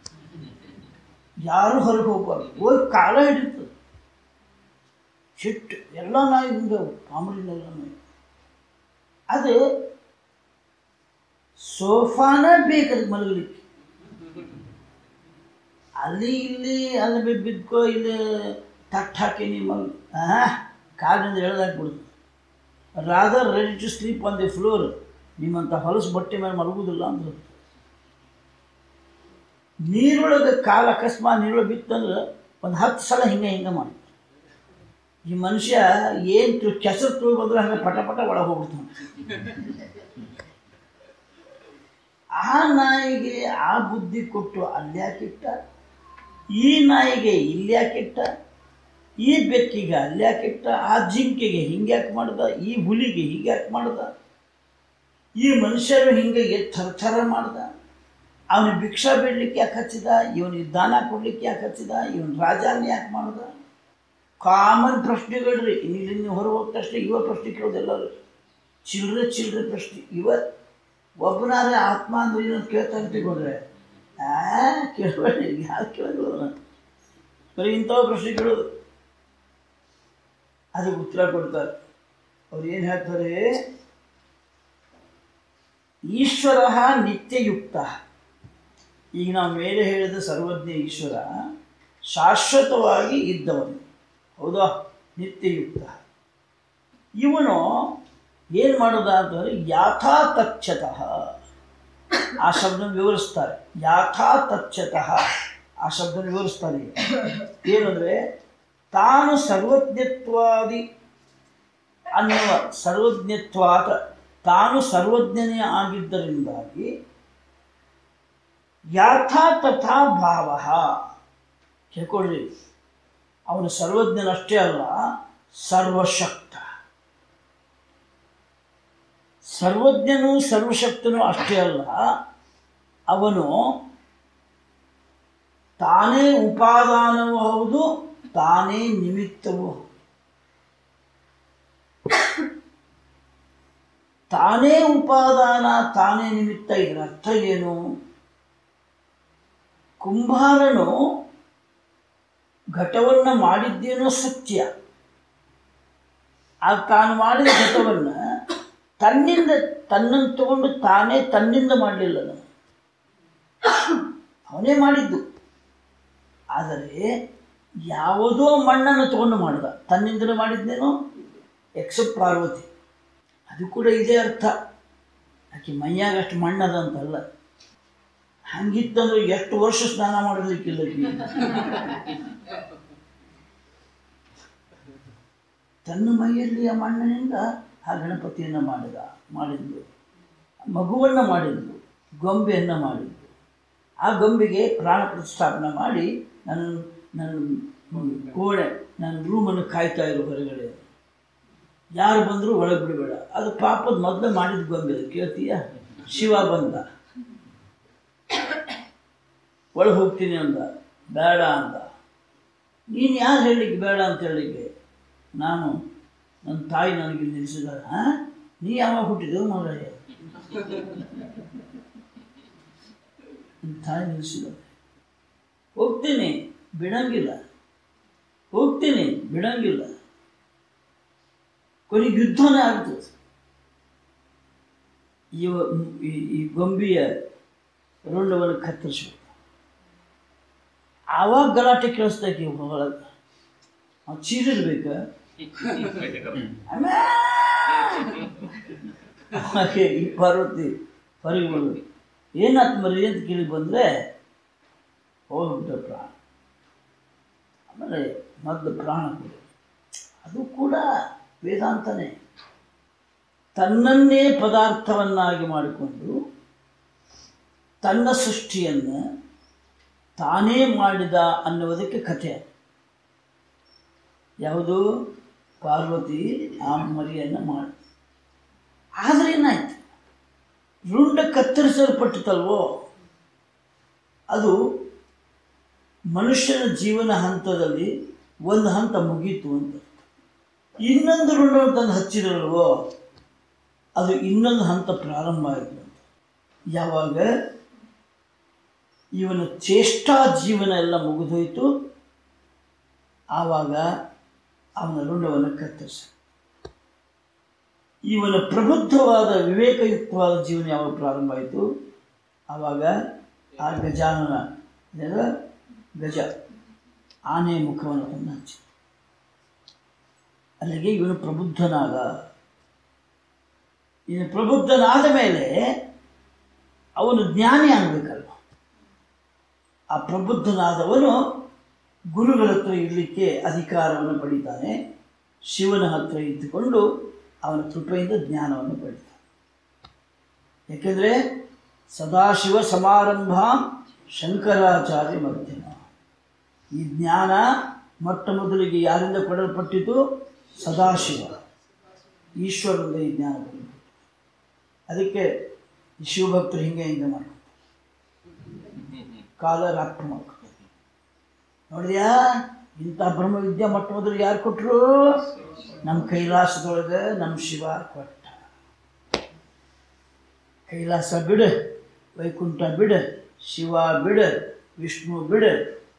ಯಾರು ಹೊರಗೆ ಹೋಗ್ಬಾರ್ದು ಹೋಗಿ ಕಾಲ ಹಿಡಿತದೆ ಸಿಟ್ಟು ಎಲ್ಲ ನಾಯಿ ಹಿಂಗವು ಕಾಮರಿನೆಲ್ಲ ನಾಯಿ ಅದು ಸೋಫಾನ ಬೇಕದು ಮಲಗಲಿಕ್ಕೆ ಅಲ್ಲಿ ಇಲ್ಲಿ ಅಲ್ಲಿ ಬಿ- ಬಿದ್ಕೋ ಇಲ್ಲಿ ತಟ್ಟು ಹಾಕಿ ನೀ ಮಲ್ ಹಾಂ ಕಾಲಿನಿಂದ ಎಳ್ದಾಕ್ಬಿಡುದು rather ready to sleep on the floor ನಿಮ್ಮಂಥ ಹೊಲಸು ಬಟ್ಟೆ ಮೇಲೆ ಮಲಗುವುದಿಲ್ಲ ಅಂದ್ರೆ ನೀರೊಳಗೆ ಕಾಲು ಅಕಸ್ಮಾತ್ ನೀರೊಳಗೆ ಬಿತ್ತಂದ್ರೆ ಒಂದು ಹತ್ತು ಸಲ ಹಿಂಗೆ ಹಿಂಗೆ ಮಾಡಿ ಈ ಮನುಷ್ಯ ಏನು ಕೆಸರು ತುಳು ಬಂದ್ರೆ ಹಂಗೆ ಪಟ ಪಟ ಒಳಗೆ ಹೋಗ್ಬಿಡ್ತಾನೆ ಆ ನಾಯಿಗೆ ಆ ಬುದ್ಧಿ ಕೊಟ್ಟು ಅಲ್ಯಾಕಿಟ್ಟ ಈ ನಾಯಿಗೆ ಇಲ್ಯಾಕಿಟ್ಟ ಈ ಬೆಕ್ಕಿಗೆ ಅಲ್ಯಾಕಿಟ್ಟ ಆ ಜಿಂಕೆಗೆ ಹಿಂಗ್ಯಾಕೆ ಮಾಡ್ದ ಈ ಹುಲಿಗೆ ಹೀಗ್ಯಾಕೆ ಮಾಡ್ದ ಈ ಮನುಷ್ಯರು ಹಿಂಗೆ ಎದ್ದು ಥರ ಥರ ಮಾಡ್ದ ಅವನು ಭಿಕ್ಷಾ ಬೇಡಲಿಕ್ಕೆ ಯಾಕೆ ಹಚ್ಚಿದ ಇವನಿಗೆ ದಾನ ಕೊಡ್ಲಿಕ್ಕೆ ಯಾಕೆ ಹಚ್ಚಿದ ಇವನು ರಾಜಾನ ಯಾಕೆ ಮಾಡ್ದ ಕಾಮನ್ ಪ್ರಶ್ನೆಗಳ್ರಿ ಇಲ್ಲಿ ನೀವು ಹೊರ ಹೋದ ತಕ್ಷಣ ಇವ ಪ್ರಶ್ನೆ ಕೇಳೋದೆಲ್ಲರೂ ಚಿಲ್ಲರೆ ಚಿಲ್ಲರೆ ಪ್ರಶ್ನೆ ಇವ ಒಬ್ಬನಾದ್ರೆ ಆತ್ಮ ಅಂದ್ರೆ ಇನ್ನೊಂದು ಕೇಳ್ತಾ ತಿಳ್ಕೊಂಡ್ರೆ ಆ ಕೇಳಬೇಡಿ ಯಾರು ಕೇಳೋದಿಲ್ಲ ಬರೀ ಇಂಥವು ಪ್ರಶ್ನೆ ಕೇಳೋದು ಅದಕ್ಕೆ ಉತ್ತರ ಕೊಡ್ತಾರೆ ಅವ್ರು ಏನು ಹೇಳ್ತಾರೆ ಈಶ್ವರ ನಿತ್ಯಯುಕ್ತ ಈಗ ನಾವು ಮೇಲೆ ಹೇಳಿದ ಸರ್ವಜ್ಞ ಈಶ್ವರ ಶಾಶ್ವತವಾಗಿ ಇದ್ದವನು ಹೌದಾ ನಿತ್ಯಯುಕ್ತ ಇವನು ಏನು ಮಾಡೋದ ಅಂತಂದರೆ ಯಾಥಾ ತಚ್ಚತಃ ಆ ಶಬ್ದ ವಿವರಿಸ್ತಾರೆ ಯಾಥಾ ತಚ್ಚತಃ ಆ ಶಬ್ದ ವಿವರಿಸ್ತಾರೆ ಈಗ. ಏನಂದರೆ ತಾನು ಸರ್ವಜ್ಞತ್ವಾದಿ ಅನ್ನುವ ಸರ್ವಜ್ಞತ್ವಾದ ತಾನು ಸರ್ವಜ್ಞನೇ ಆಗಿದ್ದರಿಂದಾಗಿ ಯಾಥಾ ತಥಾ ಭಾವ ಕೇಳ್ಕೊಳ್ಳಿ ಅವನು ಸರ್ವಜ್ಞನಷ್ಟೇ ಅಲ್ಲ ಸರ್ವಶಕ್ತ ಸರ್ವಜ್ಞನು ಸರ್ವಶಕ್ತನು ಅಷ್ಟೇ ಅಲ್ಲ ಅವನು ತಾನೇ ಉಪಾದಾನವೂ ಹೌದು ತಾನೇ ನಿಮಿತ್ತವೂ ಹೌದು ತಾನೇ ಉಪಾದಾನ ತಾನೇ ನಿಮಿತ್ತ ಇದರ ಅರ್ಥ ಏನು ಕುಂಬಾರನು ಘಟವನ್ನು ಮಾಡಿದ್ದೇನೋ ಸತ್ಯ ಆ ತಾನು ಮಾಡಿದ ಘಟವನ್ನು ತನ್ನಿಂದ ತನ್ನನ್ನು ತಗೊಂಡು ತಾನೇ ತನ್ನಿಂದ ಮಾಡಲಿಲ್ಲ ನಾನು ಅವನೇ ಮಾಡಿದ್ದು ಆದರೆ ಯಾವುದೋ ಮಣ್ಣನ್ನು ತಗೊಂಡು ಮಾಡಿದ ತನ್ನಿಂದಲೇ ಮಾಡಿದ್ನೇನೋ ಎಕ್ಸೆಪ್ಟ್ ಪಾರ್ವತಿ ಅದು ಕೂಡ ಇದೇ ಅರ್ಥ ಆಕೆ ಮೈಯಾಗ ಅಷ್ಟು ಮಣ್ಣದಂತಲ್ಲ ಹಂಗಿತ್ತಂದ್ರೆ ಎಷ್ಟು ವರ್ಷ ಸ್ನಾನ ಮಾಡಲಿಕ್ಕಿಲ್ಲ ಆಕೆಗೆ. ತನ್ನ ಮೈಯಲ್ಲಿ ಆ ಮಣ್ಣಿನಿಂದ ಆ ಗಣಪತಿಯನ್ನು ಮಾಡಿದ ಮಾಡಿದ್ಲು ಮಗುವನ್ನು ಮಾಡಿದ್ಲು ಗೊಂಬೆಯನ್ನು ಮಾಡಿದ್ಲು ಆ ಗೊಂಬೆಗೆ ಪ್ರಾಣ ಪ್ರತಿಷ್ಠಾಪನೆ ಮಾಡಿ ನನ್ನ ನನ್ನ ಕೋಣೆ ನನ್ನ ರೂಮನ್ನು ಕಾಯ್ತಾ ಇರು ಹೊರಗಡೆ ಯಾರು ಬಂದರೂ ಒಳಗೆ ಬಿಡಬೇಡ ಅದು ಪಾಪದ ಮೊದಲು ಮಾಡಿದ ಗೊಂಬೆ ಅದು ಕೇಳ್ತೀಯ ಶಿವ ಬಂದ ಒಳಗೆ ಹೋಗ್ತೀನಿ ಅಂದ ಬೇಡ ಅಂದ ನೀನು ಯಾರು ಹೇಳಲಿಕ್ಕೆ ಬೇಡ ಅಂತ ಹೇಳಲಿಕ್ಕೆ ನಾನು ನನ್ನ ತಾಯಿ ನನಗೆ ನಿಲ್ಲಿಸಿದಾರೆ ಹಾಂ ನೀ ಯಾವಾಗ ಹುಟ್ಟಿದೆವು ಮಾರಾಯ ನನ್ನ ತಾಯಿ ನಿಲ್ಲಿಸಿದ್ದಾರೆ ಹೋಗ್ತೀನಿ ಬಿಡಂಗಿಲ್ಲ ಹೋಗ್ತೀನಿ ಬಿಡಂಗಿಲ್ಲ ಕೊನೆಗೆ ಯುದ್ಧನೇ ಆಗ್ತದೆ ಇವ ಈ- ಈ ಗೊಂಬೆಯ ರುಂಡವನ್ನು ಕತ್ತರಿಸ್ಬಿಟ್ಟು ಆವಾಗ ಗಲಾಟೆ ಕೇಳಿಸ್ದಕ್ಕೆ ಒಳಗೆ ಅವ್ನು ಚೀರಿರ್ಬೇಕು ಹಾಗೆ ಈ ಪಾರ್ವತಿ ಹೊರಗೆ ಬಂದು ಏನಾಯ್ತು ಮರಿ ಅಂತ ಕೇಳಿ ಬಂದರೆ ಹೋಗ್ಬಿಟ್ಟ ಪ್ರಾಣ ಆಮೇಲೆ ಮೊದಲು ಪ್ರಾಣ ಕೊಡು ಅದು ಕೂಡ ವೇದಾಂತನೇ ತನ್ನನ್ನೇ ಪದಾರ್ಥವನ್ನಾಗಿ ಮಾಡಿಕೊಂಡು ತನ್ನ ಸೃಷ್ಟಿಯನ್ನು ತಾನೇ ಮಾಡಿದ ಅನ್ನುವುದಕ್ಕೆ ಕಥೆ ಯಾವುದು ಪಾರ್ವತಿ ಆ ಮರಿಯನ್ನು ಮಾಡಿ ಆದರೆ ಏನಾಯ್ತು ರುಂಡ ಕತ್ತರಿಸಲ್ಪಟ್ಟಿತಲ್ವೋ ಅದು ಮನುಷ್ಯನ ಜೀವನ ಹಂತದಲ್ಲಿ ಒಂದು ಹಂತ ಮುಗೀತು ಅಂತ ಇನ್ನೊಂದು ರುಂಡವನ್ನು ತಂದು ಹಚ್ಚಿರಲ್ವೋ ಅದು ಇನ್ನೊಂದು ಹಂತ ಪ್ರಾರಂಭ ಆಯಿತು ಅಂತ ಯಾವಾಗ ಇವನ ಚೇಷ್ಟಾ ಜೀವನ ಎಲ್ಲ ಮುಗಿದೋಯ್ತು ಆವಾಗ ಅವನ ರುಂಡವನ್ನು ಕತ್ತರಿಸ ಇವನ ಪ್ರಬುದ್ಧವಾದ ವಿವೇಕಯುಕ್ತವಾದ ಜೀವನ ಯಾವಾಗ ಪ್ರಾರಂಭ ಆಯಿತು ಆವಾಗ ಆ ಗಜಾನನ ಏನದ? ಗಜ ಆನೆ ಮುಖವನ್ನು ತಂದು ಹಚ್ಚಿ ಅಲ್ಲಿಗೆ ಇವನು ಪ್ರಬುದ್ಧನಾದ ಇವನು ಪ್ರಬುದ್ಧನಾದ ಮೇಲೆ ಅವನು ಜ್ಞಾನಿ ಆಗಬೇಕಲ್ವ ಆ ಪ್ರಬುದ್ಧನಾದವನು ಗುರುಗಳ ಹತ್ರ ಇರಲಿಕ್ಕೆ ಅಧಿಕಾರವನ್ನು ಪಡಿತಾನೆ ಶಿವನ ಹತ್ರ ಇದ್ದುಕೊಂಡು ಅವನ ಕೃಪೆಯಿಂದ ಜ್ಞಾನವನ್ನು ಪಡಿತಾನೆ ಯಾಕೆಂದರೆ ಸದಾಶಿವ ಸಮಾರಂಭ ಶಂಕರಾಚಾರ್ಯ ಮಧ್ಯಮ ಈ ಜ್ಞಾನ ಮೊಟ್ಟ ಮೊದಲಿಗೆ ಯಾರಿಂದ ಕೊಡಲ್ಪಟ್ಟಿತು ಸದಾಶಿವ ಈಶ್ವರನಿಂದ ಈ ಜ್ಞಾನ ಕೊಡಲ್ಪಟ್ಟಿತು ಅದಕ್ಕೆ ಈ ಶಿವಭಕ್ತರು ಹಿಂಗೆ ಹಿಂಗೆ ಮಾಡ್ತಾರೆ ಕಾಲ ರಾತ್ರಿ ಮಾಡ್ತಾರೆ ನೋಡಿದ್ಯಾ ಇಂಥ ಬ್ರಹ್ಮವಿದ್ಯಾ ಮೊಟ್ಟ ಮೊದಲು ಯಾರು ಕೊಟ್ಟರು ನಮ್ಮ ಕೈಲಾಸದೊಳಗೆ ನಮ್ಮ ಶಿವ ಕೊಟ್ಟ ಕೈಲಾಸ ಬಿಡು ವೈಕುಂಠ ಬಿಡು ಶಿವ ಬಿಡು ವಿಷ್ಣು ಬಿಡು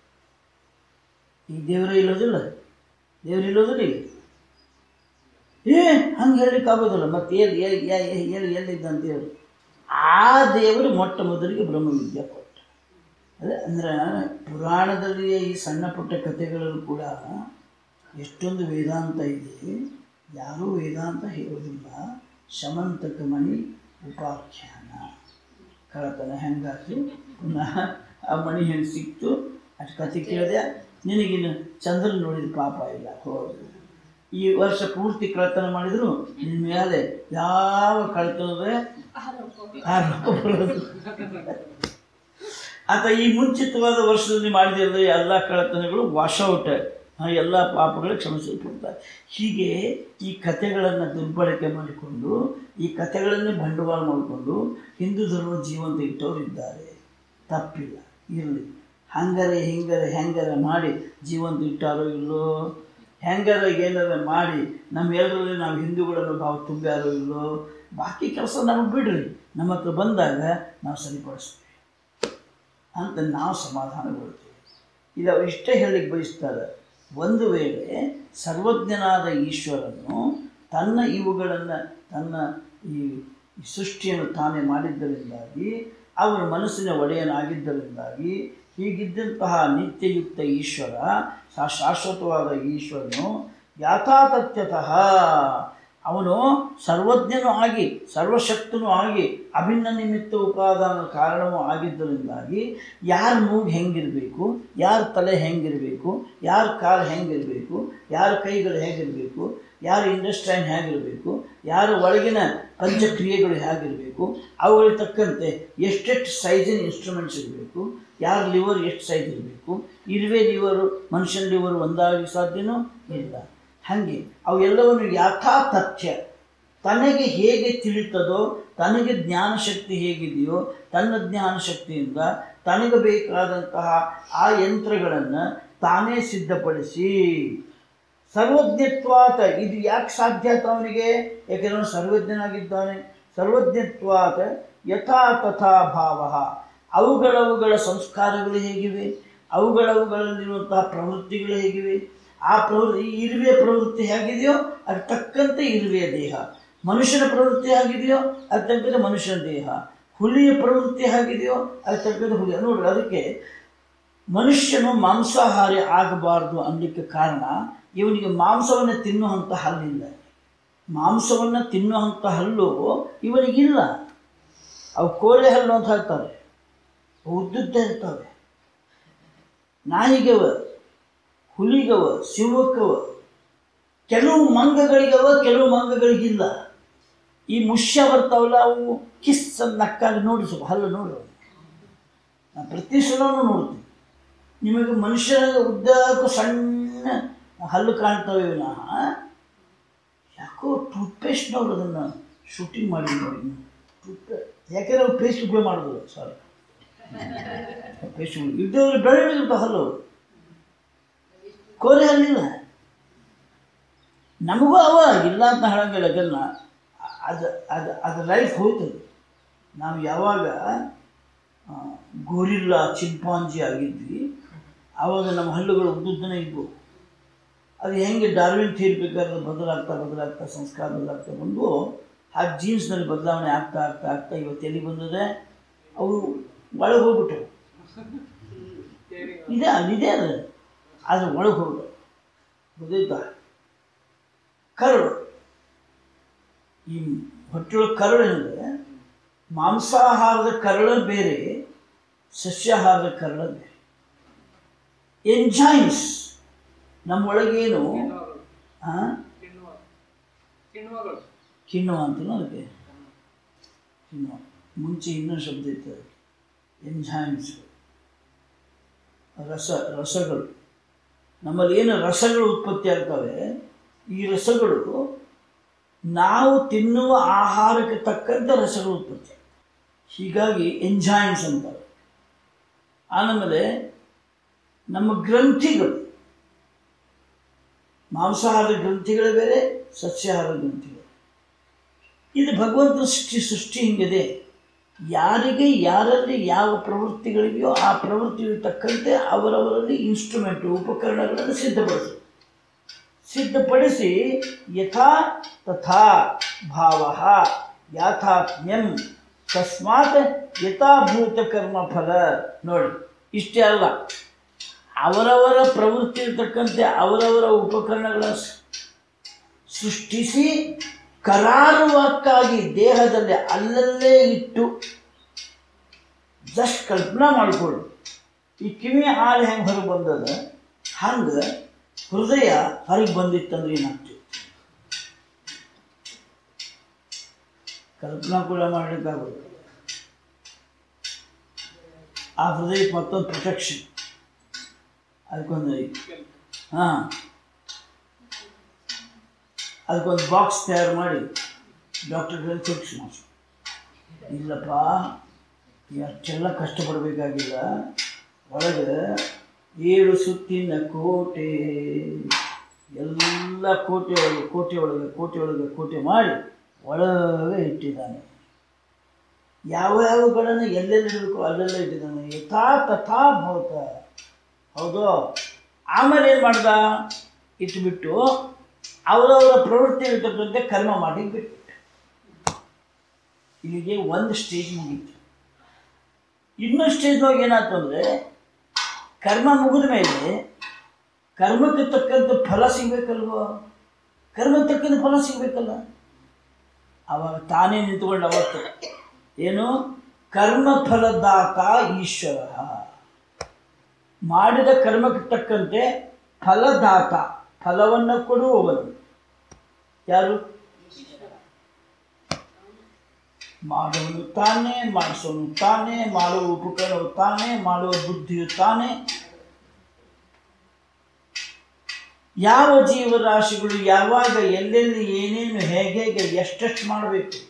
ಈ ದೇವರೇ ಇಲ್ಲೋದಿಲ್ಲ ದೇವ್ರು ಇಲ್ಲೋದಿಲ್ಲ ಈಗ ಏ ಹಂಗೆ ಹೇಳಲಿಕ್ಕೆ ಆಗೋದಿಲ್ಲ ಮತ್ತೆ ಎಲ್ಲಿ ಎಲ್ಲಿ ಎಲ್ಲಿ ಎಲ್ಲಿದ್ದಂತ ಹೇಳಿ ಆ ದೇವರು ಮೊಟ್ಟ ಮೊದಲಿಗೆ ಬ್ರಹ್ಮವಿದ್ಯೆ ಕೊಟ್ಟ ಅದೇ ಅಂದ್ರೆ ಪುರಾಣದಲ್ಲಿಯ ಈ ಸಣ್ಣ ಪುಟ್ಟ ಕಥೆಗಳಲ್ಲೂ ಕೂಡ ಎಷ್ಟೊಂದು ವೇದಾಂತ ಇದೆ ಯಾರೂ ವೇದಾಂತ ಹೇಳೋದಿಲ್ಲ ಶಮಂತಕ ಮಣಿ ಉಪಾಖ್ಯಾನ ಕಳತನ ಹೆಂಗಾಯ್ತು ಪುನಃ ಆ ಮಣಿ ಹೆಂಗೆ ಸಿಕ್ತು ಅಷ್ಟು ಕತೆ ಕೇಳಿದೆ ನಿನಗಿನ್ನು ಚಂದ್ರ ನೋಡಿದ ಪಾಪ ಇಲ್ಲ ಹೌದು ಈ ವರ್ಷ ಪೂರ್ತಿ ಕಳತನ ಮಾಡಿದ್ರು ನಿನ್ನ ಮೇಲೆ ಯಾವ ಕಳ್ತನದ ಆರೋಪ ಬರೋದು ಆತ ಈ ಮುಂಚಿತವಾದ ವರ್ಷದಲ್ಲಿ ಮಾಡಿದ ಎಲ್ಲ ಕಳತನಗಳು ವಾಶೌಟ್ ಎಲ್ಲ ಪಾಪಗಳು ಕ್ಷಮಿಸಲ್ಪಡ್ತಾರೆ ಹೀಗೆ ಈ ಕಥೆಗಳನ್ನು ದುರ್ಬಳಕೆ ಮಾಡಿಕೊಂಡು ಈ ಕಥೆಗಳನ್ನೇ ಬಂಡವಾಳ ಮಾಡಿಕೊಂಡು ಹಿಂದೂ ಧರ್ಮ ಜೀವಂತ ಇಟ್ಟವರು ಇದ್ದಾರೆ ತಪ್ಪಿಲ್ಲ ಇರಲಿ ಹಂಗರೆ ಹಿಂಗರೆ ಹೆಂಗರೆ ಮಾಡಿ ಜೀವಂತ ಇಟ್ಟಾರೋ ಇಲ್ಲೋ ಹೆಂಗಾರ ಏನಾರ ಮಾಡಿ ನಮ್ಮೆಲ್ಲರಲ್ಲಿ ನಾವು ಹಿಂದೂಗಳನ್ನು ಭಾವ ತುಂಬ್ಯಾರೋ ಇಲ್ಲೋ ಬಾಕಿ ಕೆಲಸ ನಮಗೆ ಬಿಡ್ರಿ ನಮ್ಮ ಹತ್ರ ಬಂದಾಗ ನಾವು ಸರಿಪಡಿಸ್ತೀವಿ ಅಂತ ನಾವು ಸಮಾಧಾನಗೊಳ್ತೀವಿ ಇದು ಅವ್ರು ಇಷ್ಟೇ ಹೇಳಿಕ್ಕೆ ಬಯಸ್ತಾರೆ ಒಂದು ವೇಳೆ ಸರ್ವಜ್ಞನಾದ ಈಶ್ವರನು ತನ್ನ ಇವುಗಳನ್ನು ತನ್ನ ಈ ಈ ಸೃಷ್ಟಿಯನ್ನು ತಾನೇ ಮಾಡಿದ್ದರಿಂದಾಗಿ ಅವರ ಮನಸ್ಸಿನ ಒಡೆಯನಾಗಿದ್ದರಿಂದಾಗಿ ಹೀಗಿದ್ದಂತಹ ನಿತ್ಯಯುಕ್ತ ಈಶ್ವರ ಶಾ- ಶಾಶ್ವತವಾದ ಈಶ್ವರನು ಯಾಥಾತಥ್ಯತಃ ಅವನು ಸರ್ವಜ್ಞನೂ ಆಗಿ ಸರ್ವಶಕ್ತನೂ ಆಗಿ ಅಭಿನ್ನ ನಿಮಿತ್ತ ಉಪಾದಾನ ಕಾರಣವೂ ಆಗಿದ್ದರಿಂದಾಗಿ ಯಾರ ಮೂಗು ಹೆಂಗಿರಬೇಕು ಯಾರ ತಲೆ ಹೆಂಗಿರಬೇಕು ಯಾರ ಕಾಲು ಹೆಂಗಿರಬೇಕು ಯಾರ ಕೈಗಳು ಹೇಗಿರಬೇಕು ಯಾರ ಇಂಡಸ್ಟ್ರೈನ್ ಹೇಗಿರಬೇಕು ಯಾರ ಒಳಗಿನ ಪಂಚಕ್ರಿಯೆಗಳು ಹೇಗಿರಬೇಕು ಅವುಗಳಿಗೆ ತಕ್ಕಂತೆ ಎಷ್ಟೆಷ್ಟು ಸೈಜಿನ ಇನ್ಸ್ಟ್ರೂಮೆಂಟ್ಸ್ ಇರಬೇಕು ಯಾರ ಲಿವರ್ ಎಷ್ಟು ಸೈಜ್ ಇರಬೇಕು ಇರುವೆ ಲಿವರು ಮನುಷ್ಯನ ಲಿವರ್ ಒಂದಾಗಿ ಸಾಧ್ಯನೂ ಇಲ್ಲ ಹಾಗೆ ಅವೆಲ್ಲವನ್ನು ಯಥಾತಥ್ಯ ತನಗೆ ಹೇಗೆ ತಿಳಿತದೋ ತನಗೆ ಜ್ಞಾನಶಕ್ತಿ ಹೇಗಿದೆಯೋ ತನ್ನ ಜ್ಞಾನಶಕ್ತಿಯಿಂದ ತನಗೆ ಬೇಕಾದಂತಹ ಆ ಯಂತ್ರಗಳನ್ನು ತಾನೇ ಸಿದ್ಧಪಡಿಸಿ ಸರ್ವಜ್ಞತ್ವಾತ ಇದು ಯಾಕೆ ಸಾಧ್ಯ ಆಯ್ತು ಅವನಿಗೆ ಯಾಕೆಂದ್ರೆ ಅವನು ಸರ್ವಜ್ಞನಾಗಿದ್ದಾನೆ ಸರ್ವಜ್ಞತ್ವಾತ ಯಥಾ ತಥಾ ಭಾವ ಅವುಗಳವುಗಳ ಸಂಸ್ಕಾರಗಳು ಹೇಗಿವೆ ಅವುಗಳವುಗಳಲ್ಲಿರುವಂತಹ ಪ್ರವೃತ್ತಿಗಳು ಹೇಗಿವೆ ಆ ಪ್ರವೃತ್ತಿ ಈ ಇರುವೆಯ ಪ್ರವೃತ್ತಿ ಹೇಗಿದೆಯೋ ಅದಕ್ಕೆ ತಕ್ಕಂತೆ ಇರುವೆಯ ದೇಹ ಮನುಷ್ಯನ ಪ್ರವೃತ್ತಿ ಹೇಗಿದೆಯೋ ಅದಕ್ಕೆ ತಕ್ಕಂತೆ ಮನುಷ್ಯನ ದೇಹ ಹುಲಿಯ ಪ್ರವೃತ್ತಿ ಹೇಗಿದೆಯೋ ಅದಕ್ಕೆ ತಕ್ಕಂತೆ ಹುಲಿ ನೋಡ್ರಿ ಅದಕ್ಕೆ ಮನುಷ್ಯನು ಮಾಂಸಾಹಾರಿ ಆಗಬಾರ್ದು ಅನ್ನಲಿಕ್ಕೆ ಕಾರಣ ಇವನಿಗೆ ಮಾಂಸವನ್ನು ತಿನ್ನುವಂಥ ಹಲ್ಲಿಲ್ಲ ಮಾಂಸವನ್ನು ತಿನ್ನುವಂಥ ಹಲ್ಲು ಇವನಿಗಿಲ್ಲ ಅವು ಕೋರೆ ಹಲ್ಲು ಅಂತ ಹೇಳ್ತಾರೆ ಉದ್ದುದ್ದ ಇರ್ತವೆ ನಾಯಿಗವ ಹುಲಿಗವ ಸಿಂಹಕ್ಕವ ಕೆಲವು ಮಂಗಗಳಿಗವ ಕೆಲವು ಮಂಗಗಳಿಗಿಲ್ಲ ಈ ಮುಷ್ಯ ಬರ್ತಾವಲ್ಲ ಅವು ಕಿಸ್ ಅಂತ ನಕ್ಕಾಗಿ ನೋಡಿ ಸ್ವಲ್ಪ ಹಲ್ಲು ನೋಡು ನಾನು ಪ್ರತಿ ಸಲನೂ ನೋಡ್ತೀನಿ ನಿಮಗೆ ಮನುಷ್ಯನ ಉದ್ದಕ್ಕೂ ಸಣ್ಣ ಹಲ್ಲು ಕಾಣ್ತವೆ ವಿನಃ ಯಾಕೋ ಟೂತ್ಪೇಸ್ಟ್ನವ್ರು ಅದನ್ನು ಶೂಟಿಂಗ್ ಮಾಡಿ ನೋಡಿ ಟೂತ್ ಯಾಕೆಂದ್ರೆ ಅವ್ರು ಪೇಸ್ಟ್ ಉಪಯೋಗ ಮಾಡೋದಿಲ್ಲ ಸಾರಿ ಪೇಸ್ಟ್ ಇದ್ದವ್ರು ಬೆಳೆದಿರ್ತಾವೆ ಹಲ್ಲು ಕೋರೆ ಹಲ್ಲಿಲ್ಲ ನಮಗೂ ಅವ ಇಲ್ಲ ಅಂತ ಹೇಳಂಗಿಲ್ಲ ಯಾಕಂದ್ರೆ ಅದು ಅದು ಅದು ಲೈಫ್ ಹೋಯ್ತದೆ ನಾವು ಯಾವಾಗ ಆ, ಗೋರಿಲ್ಲ ಚಿಂಪಾಂಜಿ ಆಗಿದ್ವಿ ಆವಾಗ ನಮ್ಮ ಹಲ್ಲುಗಳು ಉದ್ದುದ್ದನೇ ಇದ್ವು ಅದು ಹೆಂಗೆ ಡಾರ್ವಿನ್ ಥಿಯರಿ ಬೇಕಾದ್ರೆ ಬದಲಾಗ್ತಾ ಬದಲಾಗ್ತಾ ಸಂಸ್ಕಾರ ಬದಲಾಗ್ತಾ ಬಂದು ಆ ಜೀನ್ಸ್ನಲ್ಲಿ ಬದಲಾವಣೆ ಆಗ್ತಾ ಆಗ್ತಾ ಆಗ್ತಾ ಇವತ್ತು ಎಲ್ಲಿ ಬಂದಿದೆ ಅವು ಒಳಗೆ ಹೋಗ್ಬಿಟ್ಟವು ಇದೆ ಅದಿದೆ ಅದು ಆದರೆ ಒಳಗೆ ಹೋಗ್ಬಿಟ್ಟು ಗೊತ್ತಾಯ್ತಾ ಕರಳು ಈ ಹೊಟ್ಟೆಯೊಳಗೆ ಕರಳು ಏನಿದೆ ಮಾಂಸಾಹಾರದ ಕರಳ ಬೇರೆ ಸಸ್ಯಾಹಾರದ ಕರಳ ಬೇರೆ ಎಂಜೈಮ್ಸ್ ನಮ್ಮೊಳಗೇನು ಆ? ಕಿಣ್ವ ಅಂತಲೂ ಅದಕ್ಕೆ ಕಿಣ್ವ ಮುಂಚೆ ಇನ್ನೊಂದು ಶಬ್ದ ಇತ್ತು ಅದಕ್ಕೆ ಎಂಜೈಮ್ಸ್ ರಸ ರಸಗಳು ನಮ್ಮಲ್ಲಿ ಏನು ರಸಗಳು ಉತ್ಪತ್ತಿ ಆಗ್ತವೆ ಈ ರಸಗಳು ನಾವು ತಿನ್ನುವ ಆಹಾರಕ್ಕೆ ತಕ್ಕಂತೆ ರಸಗಳು ಉತ್ಪತ್ತಿ ಆಗ್ತವೆ. ಹೀಗಾಗಿ ಎಂಜೈಮ್ಸ್ ಅಂತಾರೆ ಆಮೇಲೆ ನಮ್ಮ ಗ್ರಂಥಿಗಳು ಮಾಂಸಾಹಾರದ ಗ್ರಂಥಿಗಳೇ ಬೇರೆ ಸಸ್ಯಾಹಾರ ಗ್ರಂಥಿಗಳು ಇದು ಭಗವಂತನ ಸೃಷ್ಟಿ ಸೃಷ್ಟಿ ಹಿಂಗಿದೆ ಯಾರಿಗೆ ಯಾರಲ್ಲಿ ಯಾವ ಪ್ರವೃತ್ತಿಗಳಿವೆಯೋ ಆ ಪ್ರವೃತ್ತಿಗೆ ತಕ್ಕಂತೆ ಅವರವರಲ್ಲಿ ಇನ್ಸ್ಟ್ರೂಮೆಂಟು ಉಪಕರಣಗಳನ್ನು ಸಿದ್ಧಪಡಿಸಿ ಸಿದ್ಧಪಡಿಸಿ ಯಥಾ ತಥಾ ಭಾವ ಯಾಥಾತ್ಮ್ಯಂ ತಸ್ಮಾತ್ ಯಥಾಭೂತ ಕರ್ಮ ಫಲ ನೋಡಿ ಇಷ್ಟೇ ಅಲ್ಲ ಅವರವರ ಪ್ರವೃತ್ತಿ ಇರ್ತಕ್ಕಂತೆ ಅವರವರ ಉಪಕರಣಗಳ ಸ್- ಸೃಷ್ಟಿಸಿ ಕರಾರುವಕ್ಕಾಗಿ ದೇಹದಲ್ಲಿ ಅಲ್ಲಲ್ಲೇ ಇಟ್ಟು ಜಸ್ಟ್ ಕಲ್ಪನಾ ಮಾಡಿಕೊಳ್ಳು ಈ ಕಿವಿ ಹಾಲು ಹೆಂಗೆ ಹೊರಗೆ ಬಂದದ ಹಂಗೆ ಹೃದಯ ಹೊರಗೆ ಬಂದಿತ್ತಂದ್ರೆ ಏನಾಗ್ತಿತ್ತು ಕಲ್ಪನಾ ಕೂಡ ಮಾಡಲಿಕ್ಕಾಗೋದು ಆ ಹೃದಯಕ್ಕೆ ಮತ್ತೊಂದು ಪ್ರೊಟೆಕ್ಷನ್ ಅದಕ್ಕೊಂದು ಹಾಂ ಅದಕ್ಕೊಂದು ಬಾಕ್ಸ್ ತಯಾರು ಮಾಡಿ ಡಾಕ್ಟರ್ಗಳಿಗೆ ತೋರಿಸಿ ಇಲ್ಲಪ್ಪ ಅಷ್ಟೆಲ್ಲ ಕಷ್ಟಪಡಬೇಕಾಗಿಲ್ಲ ಒಳಗೆ ಏಳು ಸುತ್ತಿನ ಕೋಟೆ ಎಲ್ಲ ಕೋಟೆ ಒಳಗೆ ಕೋಟೆ ಒಳಗೆ ಕೋಟೆ ಒಳಗೆ ಕೋಟೆ ಮಾಡಿ ಒಳಗೆ ಇಟ್ಟಿದ್ದಾನೆ ಯಾವ ಯಾವಗಳನ್ನು ಎಲ್ಲೆಲ್ಲಿ ಇಡಬೇಕು ಅಲ್ಲೆಲ್ಲ ಇಟ್ಟಿದ್ದಾನೆ ಯಥಾ ತಥಾ ಭವತ ಹೌದು ಆಮೇಲೆ ಏನು ಮಾಡ್ದ ಇಟ್ಬಿಟ್ಟು ಅವರವರ ಪ್ರವೃತ್ತಿ ಇರ್ತಕ್ಕಂತೆ ಕರ್ಮ ಮಾಡಿ ಬಿಟ್ಬಿಟ್ಟು ಇಲ್ಲಿಗೆ ಒಂದು ಸ್ಟೇಜ್ ಮುಗೀತು ಇನ್ನೊಂದು ಸ್ಟೇಜ್ನಾಗ ಏನಾಯ್ತು ಅಂದರೆ ಕರ್ಮ ಮುಗಿದ ಮೇಲೆ ಕರ್ಮಕ್ಕೆ ತಕ್ಕಂಥ ಫಲ ಸಿಗಬೇಕಲ್ವೋ ಕರ್ಮಕ್ಕೆ ತಕ್ಕಂಥ ಫಲ ಸಿಗಬೇಕಲ್ಲ ಅವಾಗ ತಾನೇ ನಿಂತ್ಕೊಂಡು ಅವತ್ತು ಏನು ಕರ್ಮ ಫಲದಾತ ಈಶ್ವರ ಮಾಡಿದ ಕರ್ಮಕ್ಕೆ ತಕ್ಕಂತೆ ಫಲದಾತ ಫಲವನ್ನು ಕೊಡುವವನು ಯಾರು ಮಾಡುವನು ತಾನೇ ಮಾಡಿಸೋನು ತಾನೇ ಮಾಡುವ ಉಪಕರಣವು ತಾನೇ ಮಾಡುವ ಬುದ್ಧಿಯು ತಾನೇ ಯಾವ ಜೀವರಾಶಿಗಳು ಯಾವಾಗ ಎಲ್ಲೆಲ್ಲಿ ಏನೇನು ಹೇಗೆ ಹೇಗೆ ಎಷ್ಟೆಷ್ಟು ಮಾಡಬೇಕು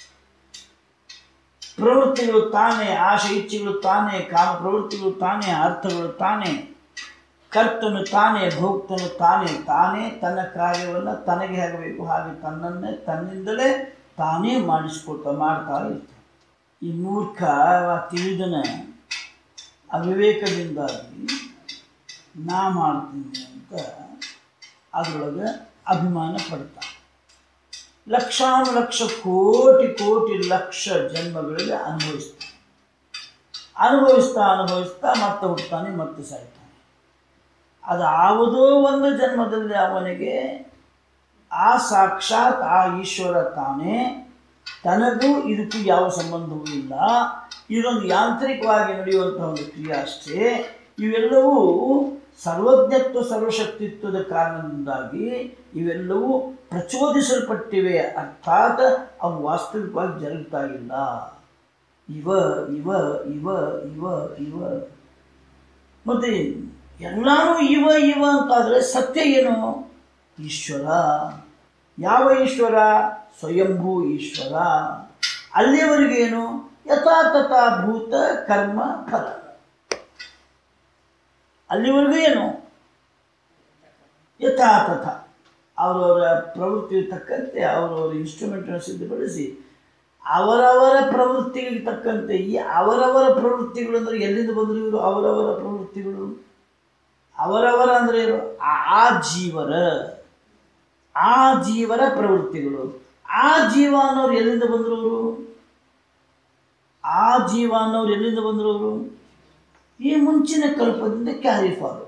ಪ್ರವೃತ್ತಿಗಳು ತಾನೇ ಆಶೆ ಇಚ್ಛೆಗಳು ತಾನೇ ಕಾಮ ಪ್ರವೃತ್ತಿಗಳು ತಾನೇ ಅರ್ಥಗಳು ತಾನೇ ಕರ್ತನು ತಾನೇ ಭೋಕ್ತನು ತಾನೇ ತಾನೇ ತನ್ನ ಕಾರ್ಯವನ್ನು ತನಗೆ ಆಗಬೇಕು ಹಾಗೆ ತನ್ನನ್ನೇ ತನ್ನಿಂದಲೇ ತಾನೇ ಮಾಡಿಸ್ಕೊಳ್ತಾ ಮಾಡ್ತಾ ಇರ್ತಾನೆ ಈ ಮೂರ್ಖ ಆ ತಿಳಿದನ ಅವಿವೇಕದಿಂದಾಗಿ ನಾ ಮಾಡ್ತೀನಿ ಅಂತ ಅದರೊಳಗೆ ಅಭಿಮಾನ ಪಡ್ತಾನೆ ಲಕ್ಷಾನು ಲಕ್ಷ ಕೋಟಿ ಕೋಟಿ ಲಕ್ಷ ಜನ್ಮಗಳಿಗೆ ಅನುಭವಿಸ್ತಾನೆ ಅನುಭವಿಸ್ತಾ ಅನುಭವಿಸ್ತಾ ಮತ್ತೆ ಹುಡ್ತಾನೆ ಮತ್ತೆ ಸಾಯ್ತಾನೆ ಅದು ಯಾವುದೋ ಒಂದು ಜನ್ಮದಲ್ಲಿ ಅವನಿಗೆ ಆ ಸಾಕ್ಷಾತ್ ಆ ಈಶ್ವರ ತಾನೇ ತನಗೂ ಇದಕ್ಕೂ ಯಾವ ಸಂಬಂಧವೂ ಇಲ್ಲ ಇದೊಂದು ಯಾಂತ್ರಿಕವಾಗಿ ನಡೆಯುವಂತಹ ಒಂದು ಕ್ರಿಯೆ ಅಷ್ಟೇ ಇವೆಲ್ಲವೂ ಸರ್ವಜ್ಞತ್ವ ಸರ್ವಶಕ್ತಿತ್ವದ ಕಾರಣದಿಂದಾಗಿ ಇವೆಲ್ಲವೂ ಪ್ರಚೋದಿಸಲ್ಪಟ್ಟಿವೆ ಅರ್ಥಾತ್ ಅವು ವಾಸ್ತವಿಕವಾಗಿ ಜರುಗ್ತಾ ಇಲ್ಲ ಇವ ಇವ ಇವ ಇವ ಇವ ಮತ್ತೆ ಎಲ್ಲರೂ ಇವ ಇವ ಅಂತಾದರೆ ಸತ್ಯ ಏನು ಈಶ್ವರ ಯಾವ ಈಶ್ವರ ಸ್ವಯಂಭೂ ಈಶ್ವರ ಅಲ್ಲಿಯವರೆಗೇನು ಯಥಾತಥಾ ಭೂತ ಕರ್ಮ ಫಲ ಅಲ್ಲಿವರೆಗೂ ಏನು ಯಥಾತಥ ಅವರವರ ಪ್ರವೃತ್ತಿ ತಕ್ಕಂತೆ ಅವರವರ ಇನ್ಸ್ಟ್ರೂಮೆಂಟನ್ನು ಸಿದ್ಧಪಡಿಸಿ ಅವರವರ ಪ್ರವೃತ್ತಿಗೆ ತಕ್ಕಂತೆ ಈ ಅವರವರ ಪ್ರವೃತ್ತಿಗಳು ಅಂದರೆ ಎಲ್ಲಿಂದ ಬಂದರು ಇವರು ಅವರವರ ಪ್ರವೃತ್ತಿಗಳು ಅವರವರ ಅಂದರೆ ಏನು ಆ- ಆ ಜೀವರ ಆ ಜೀವರ ಪ್ರವೃತ್ತಿಗಳು ಆ ಜೀವ ಅನ್ನೋರು ಎಲ್ಲಿಂದ ಬಂದರು ಅವರು ಆ ಜೀವ ಅನ್ನೋರು ಎಲ್ಲಿಂದ ಬಂದರು ಅವರು ಈ ಮುಂಚಿನ ಕಲ್ಪದಿಂದ ಕ್ಯಾರಿ ಫಾರ್ವರ್ಡ್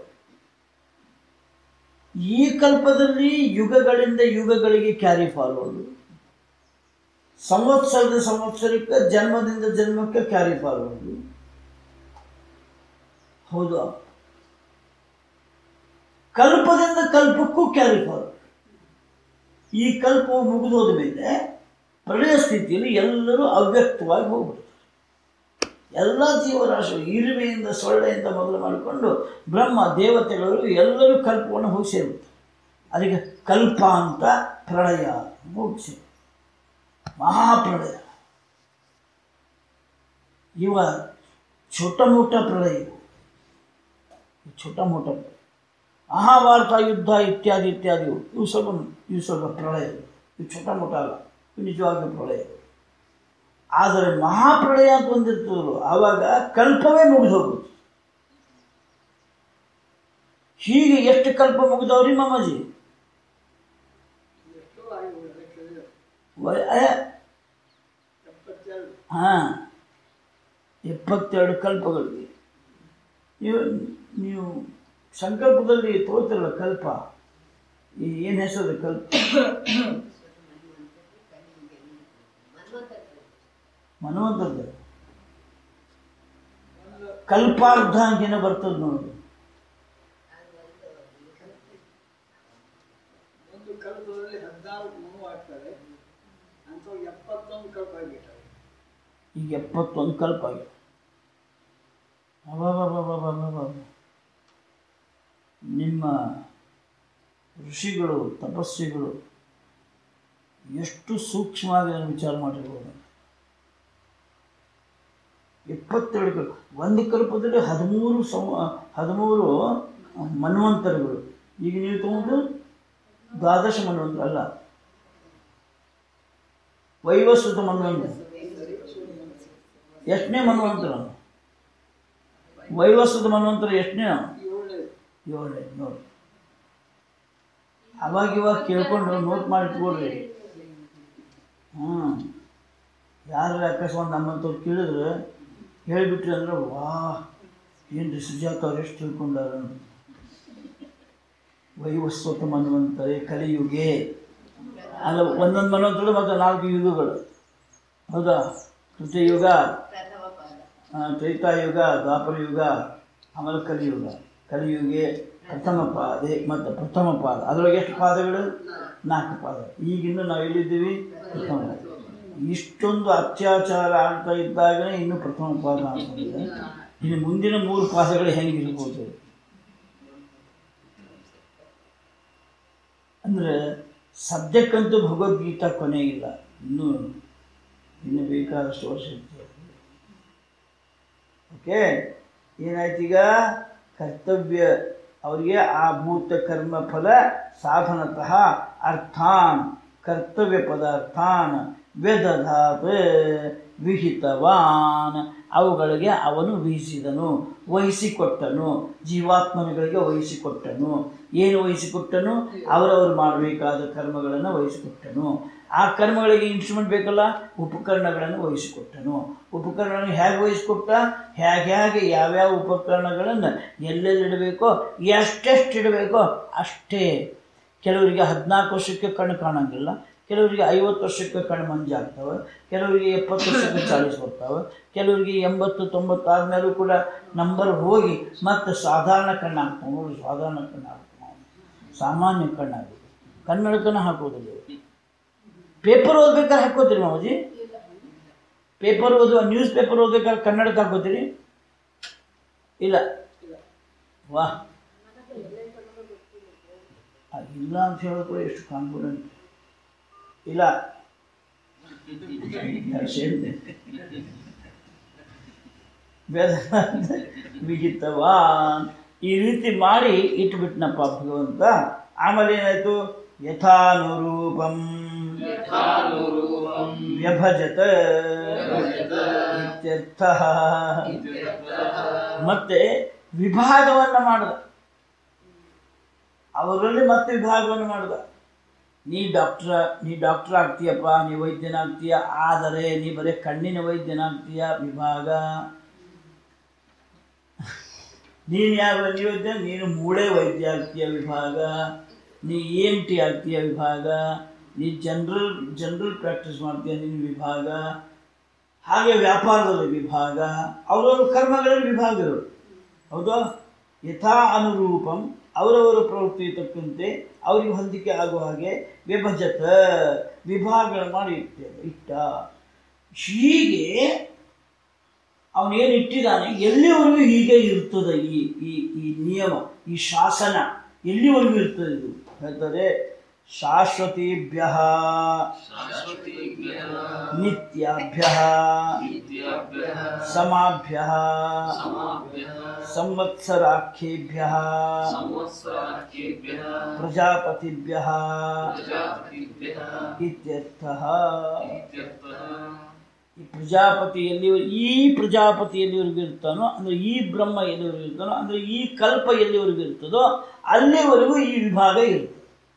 ಈ ಕಲ್ಪದಲ್ಲಿ ಯುಗಗಳಿಂದ ಯುಗಗಳಿಗೆ ಕ್ಯಾರಿ ಫಾರ್ವರ್ಡ್ ಸಂವತ್ಸರದ ಸಂವತ್ಸರಕ್ಕೆ ಜನ್ಮದಿಂದ ಜನ್ಮಕ್ಕೆ ಕ್ಯಾರಿ ಫಾರ್ವರ್ಡ್ ಹೌದು ಕಲ್ಪದಿಂದ ಕಲ್ಪಕ್ಕೂ ಕ್ಯಾರಿ ಫಾರ್ವರ್ಡ್ ಈ ಕಲ್ಪವು ಮುಗಿದೋದ ಮೇಲೆ ಪ್ರಳಯ ಸ್ಥಿತಿಯಲ್ಲಿ ಎಲ್ಲರೂ ಅವ್ಯಕ್ತವಾಗಿ ಹೋಗ್ಬಿಡ್ತಾರೆ ಎಲ್ಲ ಜೀವರಾಶಿಗಳು ಇರುವೆಯಿಂದ ಸೊಳ್ಳೆಯಿಂದ ಮೊದಲು ಮಾಡಿಕೊಂಡು ಬ್ರಹ್ಮ ದೇವತೆಗಳು ಎಲ್ಲರೂ ಕಲ್ಪವನ್ನು ಹೋಗಿ ಸೇರುತ್ತೆ ಅದಕ್ಕೆ ಕಲ್ಪ ಅಂತ ಪ್ರಳಯ ಮುಗಿಸಿ ಮಹಾಪ್ರಳಯ ಇವ छोಟ मोठा ಪ್ರಳಯ छोಟ मोठा ಪ್ರಳಯ ಮಹಾಭಾರತ ಯುದ್ಧ ಇತ್ಯಾದಿ ಇತ್ಯಾದಿ ಇವು ಸ್ವಲ್ಪ ಇವು ಸ್ವಲ್ಪ ಪ್ರಳಯ ಇವು छोಟ मोठा ಅಲ್ಲ ಇವು ನಿಜವಾಗಿಯೂ ಪ್ರಳಯ ಆದರೆ ಮಹಾಪ್ರಳಯ ಅಂತ ಒಂದಿರ್ತದಲ್ಲ ಆವಾಗ ಕಲ್ಪವೇ ಮುಗಿದು ಹೋಗುತ್ತೆ ಹೀಗೆ ಎಷ್ಟು ಕಲ್ಪ ಮುಗಿದವ್ರಿ ಮಾಮಾಜಿ ವ- ಅಯ್ಯ, ಹಾ ಎಪ್ಪತ್ತೆರಡು ಕಲ್ಪಗಳಿಗೆ ನೀವು ನೀವು ಸಂಕಲ್ಪದಲ್ಲಿ ತೋತಿರಲ್ಲ ಕಲ್ಪ ಈ ಏನು ಹೆಸರು ಕಲ್ಪ ಮನ್ವಂತರದ್ದು ಕಲ್ಪಾರ್ಧ ಅಂತೇನೋ ಬರ್ತದೆ ನೋಡಿ ಒಂದು ಕಲ್ಪದಲ್ಲಿ ಹದಿನಾಲ್ಕು ನೋವು ಆಗ್ತದೆ ಅಂಥವು ಎಪ್ಪತ್ತೊಂದು ಕಲ್ಪ ಆಗಿರ್ತವೆ ಈಗ ಎಪ್ಪತ್ತೊಂದು ಕಲ್ಪ ಆಗಿದೆ ಅಬಾಬಾಬಾಬಾಬಾಬಾ. ನಿಮ್ಮ ಋಷಿಗಳು ತಪಸ್ವಿಗಳು ಎಷ್ಟು ಸೂಕ್ಷ್ಮವಾಗಿ ಅದನ್ನು ವಿಚಾರ ಮಾಡಿರ್ಬೋದು ಎಪ್ಪತ್ತೆರಡು ಕಲ್ಪ ಒಂದು ಕಲ್ಪದಲ್ಲಿ ಹದಿಮೂರು ಸಮ ಹದಿಮೂರು ಮನ್ವಂತರಗಳು ಈಗ ನೀವು ತಗೊಂಡು ದ್ವಾದಶ ಮನ್ವಂತರ ಅಲ್ಲ ವೈವಸ್ವತ ಮನ್ವಂತರ ಎಷ್ಟನೇ ಮನ್ವಂತರ ವೈವಸ್ವತ ಮನ್ವಂತರ ಎಷ್ಟನೇ ಏಳನೇ ಏಳನೇ ನೋಡಿ ಅವಾಗ ಇವಾಗ ಕೇಳ್ಕೊಂಡು ನೋಟ್ ಮಾಡಿ ಇಟ್ಕೊಳ್ರಿ ಹ್ಞೂ ಯಾರು ಅಕಸ್ಮಾತ್ ನಮ್ಮಂಥವ್ರು ಕೇಳಿದ್ರೆ ಹೇಳಿಬಿಟ್ರಿ ಅಂದ್ರೆ ವಾ ಏನು ರೀ ಸುಜಾತ ಅವ್ರು ಎಷ್ಟು ತಿಳ್ಕೊಂಡಾರ ಅಂತ. ವೈವಸ್ವತ ಮನ್ವಂತರೆ ಕಲಿಯುಗೆ ಅಲ್ಲ ಒಂದೊಂದು ಮನ್ವಂತರು ಮತ್ತು ನಾಲ್ಕು ಯುಗಗಳು ಹೌದಾ ಕೃತಯುಗ ಆ, ತ್ರೇತಾಯುಗ ದ್ವಾಪರ ಯುಗ ಆಮೇಲೆ ಕಲಿಯುಗ ಕಲಿಯುಗೆ ಪ್ರಥಮ ಪಾದೆ ಮತ್ತು ಪ್ರಥಮ ಪಾದ ಅದರೊಳಗೆ ಎಷ್ಟು ಪಾದಗಳು ನಾಲ್ಕು ಪಾದ ಈಗಿನ್ನು ನಾವು ಎಲ್ಲಿದ್ದೀವಿ ಪ್ರಥಮ ಪಾದ ಇಷ್ಟೊಂದು ಅತ್ಯಾಚಾರ ಆಗ್ತಾ ಇದ್ದಾಗಲೇ ಇನ್ನು ಪ್ರಥಮ ಪಾದ ಅಂತಂದ್ರೆ ಇನ್ನು ಮುಂದಿನ ಮೂರು ಪಾದಗಳು ಹೆಂಗಿರ್ಬೋದು ಅಂದರೆ ಸದ್ಯಕ್ಕಂತೂ ಭಗವದ್ಗೀತಾ ಕೊನೆಗಿಲ್ಲ ಇನ್ನೂ ಇನ್ನು ಬೇಕಾದಷ್ಟು ವರ್ಷ ಇರ್ತದೆ ಓಕೆ ಏನಾಯ್ತೀಗ ಕರ್ತವ್ಯ ಅವರಿಗೆ ಆ ಭೂತ ಕರ್ಮ ಫಲ ಸಾಧನತಃ ಅರ್ಥಾನ್ ಕರ್ತವ್ಯ ಪದಾರ್ಥಾನ್ ವ್ಯದಧಾತ್ ವಿಹಿತವಾನ್ ಅವುಗಳಿಗೆ ಅವನು ವಿಹಿಸಿದನು ವಹಿಸಿಕೊಟ್ಟನು ಜೀವಾತ್ಮನಿಗಳಿಗೆ ವಹಿಸಿಕೊಟ್ಟನು ಏನು ವಹಿಸಿಕೊಟ್ಟನು ಅವರವರು ಮಾಡಬೇಕಾದ ಕರ್ಮಗಳನ್ನು ವಹಿಸಿಕೊಟ್ಟನು ಆ ಕರ್ಮಗಳಿಗೆ ಇನ್ಸ್ಟ್ರೂಮೆಂಟ್ ಬೇಕಲ್ಲ ಉಪಕರಣಗಳನ್ನು ವಹಿಸಿಕೊಟ್ಟನು ಉಪಕರಣಗಳನ್ನು ಹೇಗೆ ವಹಿಸಿಕೊಟ್ಟ ಹೇಗೆ ಹೇಗೆ ಯಾವ್ಯಾವ ಉಪಕರಣಗಳನ್ನು ಎಲ್ಲೆಲ್ಲಿ ಇಡಬೇಕೋ ಎಷ್ಟೆಷ್ಟು ಇಡಬೇಕೋ ಅಷ್ಟೇ ಕೆಲವರಿಗೆ ಹದಿನಾಲ್ಕು ವರ್ಷಕ್ಕೆ ಕಣ್ಣು ಕಾಣಂಗಿಲ್ಲ ಕೆಲವರಿಗೆ ಐವತ್ತು ವರ್ಷಕ್ಕೆ ಕಣ್ಣು ಮಂಜಾಗ್ತವೆ ಕೆಲವರಿಗೆ ಎಪ್ಪತ್ತು ವರ್ಷಕ್ಕೆ ಚಾಳಿಸ್ ಬರ್ತಾವೆ ಕೆಲವರಿಗೆ ಎಂಬತ್ತು ತೊಂಬತ್ತು ಆದಮೇಲೂ ಕೂಡ ನಂಬರ್ ಹೋಗಿ ಮತ್ತೆ ಸಾಧಾರಣ ಕಣ್ಣು ಹಾಕ್ತಾವೆ ನೋಡಿ ಸಾಧಾರಣ ಕಣ್ಣು ಹಾಕ್ತಾವೆ ಸಾಮಾನ್ಯ ಕಣ್ಣಾಗಿದೆ ಕನ್ನಡಕನ ಹಾಕೋದಿಲ್ಲ ಇವರು. ಪೇಪರ್ ಓದ್ಬೇಕಾದ್ರೆ ಹಾಕೋತೀರಿ ಮಾವಜಿ ಪೇಪರ್ ಓದುವ ನ್ಯೂಸ್ ಪೇಪರ್ ಓದ್ಬೇಕಾದ್ರೆ ಕನ್ನಡಕ್ಕೆ ಹಾಕೋತೀರಿ ಇಲ್ಲ ವಾ ಆ, ಇಲ್ಲ ಅಂತ ಹೇಳೋದು ಎಷ್ಟು ಕಾನ್ಫಿಡೆಂಟ್ ಇಲ್ಲ ಹೇಳಿದೆ ವಿಹಿತವಾನ್ ಈ ರೀತಿ ಮಾಡಿ ಇಟ್ಬಿಟ್ನಪ್ಪ ಭಗವಂತ ಆಮೇಲೆ ಏನಾಯ್ತು ಯಥಾನುರೂಪಂ ಯಥಾನುರೂಪಂ ವ್ಯಭಜತ ವ್ಯಭಜತ ಇತ್ಯರ್ಥ ಇತ್ಯರ್ಥಃ. ಮತ್ತೆ ವಿಭಾಗವನ್ನು ಮಾಡಿದ ಅವರಲ್ಲಿ ಮತ್ತೆ ವಿಭಾಗವನ್ನು ಮಾಡಿದ ನೀ ಡಾಕ್ಟ್ರ ನೀ ಡಾಕ್ಟರ್ ಆಗ್ತೀಯಪ್ಪ ನೀ ವೈದ್ಯನಾಗ್ತೀಯ ಆದರೆ ನೀ ಬರೀ ಕಣ್ಣಿನ ವೈದ್ಯನಾಗ್ತೀಯ ವಿಭಾಗ ನೀನು ಯಾವ ವೈದ್ಯ ನೀನು ಮೂಳೆ ವೈದ್ಯ ಆಗ್ತೀಯ ವಿಭಾಗ ನೀ ಇ ಎಮ್ ಟಿ ಆಗ್ತೀಯ ವಿಭಾಗ ನೀ ಜನರಲ್ ಜನರಲ್ ಪ್ರಾಕ್ಟೀಸ್ ಮಾಡ್ತೀಯ ನಿನ್ನ ವಿಭಾಗ ಹಾಗೆ ವ್ಯಾಪಾರದಲ್ಲಿ ವಿಭಾಗ ಅವರವರ ಕರ್ಮಗಳಲ್ಲಿ ವಿಭಾಗಗಳು ಹೌದಾ ಯಥಾ ಅನುರೂಪಂ ಅವರವರ ಪ್ರವೃತ್ತಿ ತಕ್ಕಂತೆ ಅವರಿಗೆ ಹೊಂದಿಕೆ ಆಗುವ ಹಾಗೆ ವಿಭಜತ ವಿಭಾಗಗಳು ಮಾಡಿ ಇಟ್ಟೆ ಇಟ್ಟ ಹೀಗೆ ಅವನೇನು ಇಟ್ಟಿದ್ದಾನೆ ಎಲ್ಲಿವರೆಗೂ ಹೀಗೆ ಇರ್ತದೆ ಈ ಈ ಈ ನಿಯಮ ಈ ಶಾಸನ ಎಲ್ಲಿವರೆಗೂ ಇರ್ತದೆ ಇದು ಹೇಳ್ತಾರೆ ಶಾಶ್ವತೀಭ್ಯ ಶಾಶ್ವತೀಭ್ಯಃ ನಿತ್ಯಾಭ್ಯ ನಿತ್ಯಾಭ್ಯಃ ಸಮಾಭ್ಯ ಸಮಾಭ್ಯಃ ಸಂವತ್ಸರಾಖ್ಯೇಭ್ಯ ಸಂವತ್ಸರಾಖ್ಯೇಭ್ಯಃ ಪ್ರಜಾಪತಿಭ್ಯ ಪ್ರಜಾಪತಿಭ್ಯಃ ಇತ್ಯರ್ಥಃ ಇತ್ಯರ್ಥಃ. ಈ ಪ್ರಜಾಪತಿ ಎಲ್ಲಿವರೆಗೂ ಈ ಪ್ರಜಾಪತಿ ಎಲ್ಲಿವರೆಗೂ ಇರ್ತಾನೋ ಅಂದರೆ ಈ ಬ್ರಹ್ಮ ಎಲ್ಲಿವರೆಗೂ ಇರ್ತಾನೋ ಅಂದರೆ ಈ ಕಲ್ಪ ಎಲ್ಲಿವರೆಗೂ ಇರ್ತದೋ ಅಲ್ಲಿವರೆಗೂ ಈ ವಿಭಾಗ ಇರುತ್ತೆ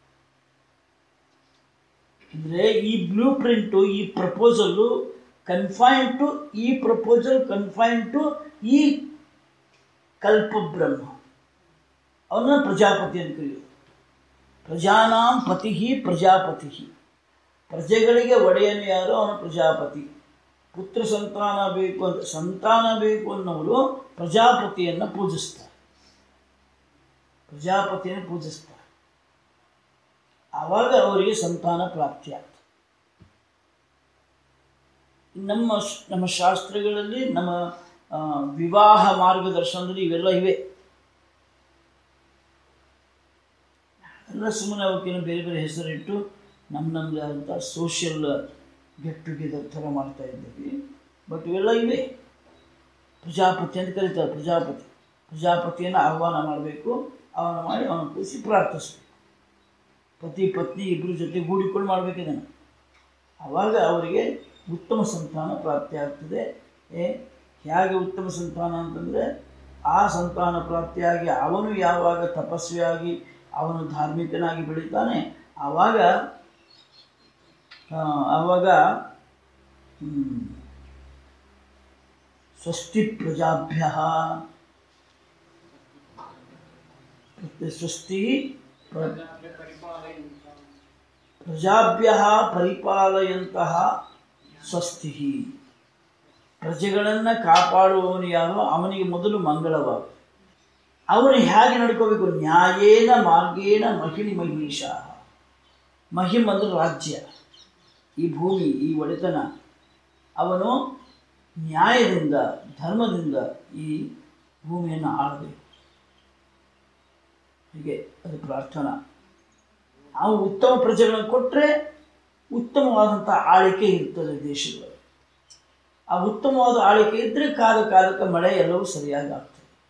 ಅಂದರೆ ಈ ಬ್ಲೂ ಪ್ರಿಂಟು ಈ ಪ್ರಪೋಸಲ್ಲು ಕನ್ಫೈನ್ ಟು ಈ ಪ್ರಪೋಸಲ್ ಕನ್ಫೈನ್ ಟು ಈ ಕಲ್ಪಬ್ರಹ್ಮ ಅವನ ಪ್ರಜಾಪತಿ ಅಂತ ಕರೆಯೋದು ಪ್ರಜಾನಾಂ ಪತಿ ಪ್ರಜಾಪತಿ ಪ್ರಜೆಗಳಿಗೆ ಒಡೆಯನು ಯಾರು ಅವನು ಪ್ರಜಾಪತಿ ಪುತ್ರ ಸಂತಾನ ಬೇಕು ಅಂತ ಸಂತಾನ ಬೇಕು ಅನ್ನೋರು ಪ್ರಜಾಪತಿಯನ್ನು ಪೂಜಿಸ್ತಾರೆ ಪ್ರಜಾಪತಿಯನ್ನು ಪೂಜಿಸ್ತಾರೆ ಆವಾಗ ಅವರಿಗೆ ಸಂತಾನ ಪ್ರಾಪ್ತಿ ಆಗ್ತದೆ ನಮ್ಮ ಶ- ನಮ್ಮ ಶಾಸ್ತ್ರಗಳಲ್ಲಿ ನಮ್ಮ ಆ, ವಿವಾಹ ಮಾರ್ಗದರ್ಶನದಲ್ಲಿ ಇವೆಲ್ಲ ಇವೆ ಎಲ್ಲ ಸುಮ್ಮನೆ ಅವಕ್ಕೇನು ಬೇರೆ ಬೇರೆ ಹೆಸರಿಟ್ಟು ನಮ್ಮ ನಮ್ಮದೇ ಆದಂಥ ಸೋಷಿಯಲ್ ಗೆಟ್ ಟುಗೆದರ್ ಥರ ಮಾಡ್ತಾ ಇದ್ದೀವಿ ಬಟ್ ಇವೆಲ್ಲ ಇವೆ ಪ್ರಜಾಪತಿ ಅಂತ ಕರೀತಾರೆ ಪ್ರಜಾಪತಿ ಪ್ರಜಾಪತಿಯನ್ನು ಆಹ್ವಾನ ಮಾಡಬೇಕು ಆಹ್ವಾನ ಮಾಡಿ ಅವನ ಕೂರಿಸಿ ಪ್ರಾರ್ಥಿಸ್ಬೇಕು ಪತಿ ಪತ್ನಿ ಇಬ್ಬರ ಜೊತೆ ಗೂಡಿಕೊಂಡು ಮಾಡಬೇಕು ಇದನ್ನು ಆವಾಗ ಅವರಿಗೆ ಉತ್ತಮ ಸಂತಾನ ಪ್ರಾಪ್ತಿ ಆಗ್ತದೆ ಏ ಹೇಗೆ ಉತ್ತಮ ಸಂತಾನ ಅಂತಂದರೆ ಆ ಸಂತಾನ ಪ್ರಾಪ್ತಿಯಾಗಿ ಅವನು ಯಾವಾಗ ತಪಸ್ವಿಯಾಗಿ ಅವನು ಧಾರ್ಮಿಕನಾಗಿ ಬೆಳೀತಾನೆ ಆವಾಗ ಆ, ಆವಾಗ ಹ್ಮ್, ಸ್ವಸ್ತಿ ಪ್ರಜಾಭ್ಯ ಮತ್ತೆ ಸ್ವಸ್ತಿ ಪ್ರ ಪ್ರಜಾಭ್ಯ ಪರಿಪಾಲಯಂತಹ ಸ್ವಸ್ತಿ ಪ್ರಜೆಗಳನ್ನು ಕಾಪಾಡುವವನು ಯಾರೋ ಅವನಿಗೆ ಮೊದಲು ಮಂಗಳವಾಗ ಅವನು ಹೇಗೆ ನಡ್ಕೋಬೇಕು ನ್ಯಾಯೇನ ಮಾರ್ಗೇಣ ಮಹಿಳಿ ಮಹಿಷ ಮಹಿಮ್ ಅಂದ್ರೆ ರಾಜ್ಯ ಈ ಭೂಮಿ ಈ ಒಡೆತನ ಅವನು ನ್ಯಾಯದಿಂದ ಧರ್ಮದಿಂದ ಈ ಭೂಮಿಯನ್ನು ಆಳಬೇಕು ಹೀಗೆ ಅದು ಪ್ರಾರ್ಥನಾ ನಾವು ಉತ್ತಮ ಪ್ರಜೆಗಳನ್ನು ಕೊಟ್ಟರೆ ಉತ್ತಮವಾದಂಥ ಆಳಿಕೆ ಇರ್ತದೆ ದೇಶದಲ್ಲಿ ಆ ಉತ್ತಮವಾದ ಆಳಿಕೆ ಇದ್ದರೆ ಕಾಲ ಕಾಲಕ್ಕೆ ಮಳೆ ಎಲ್ಲವೂ ಸರಿಯಾಗಿ ಆಗ್ತದೆ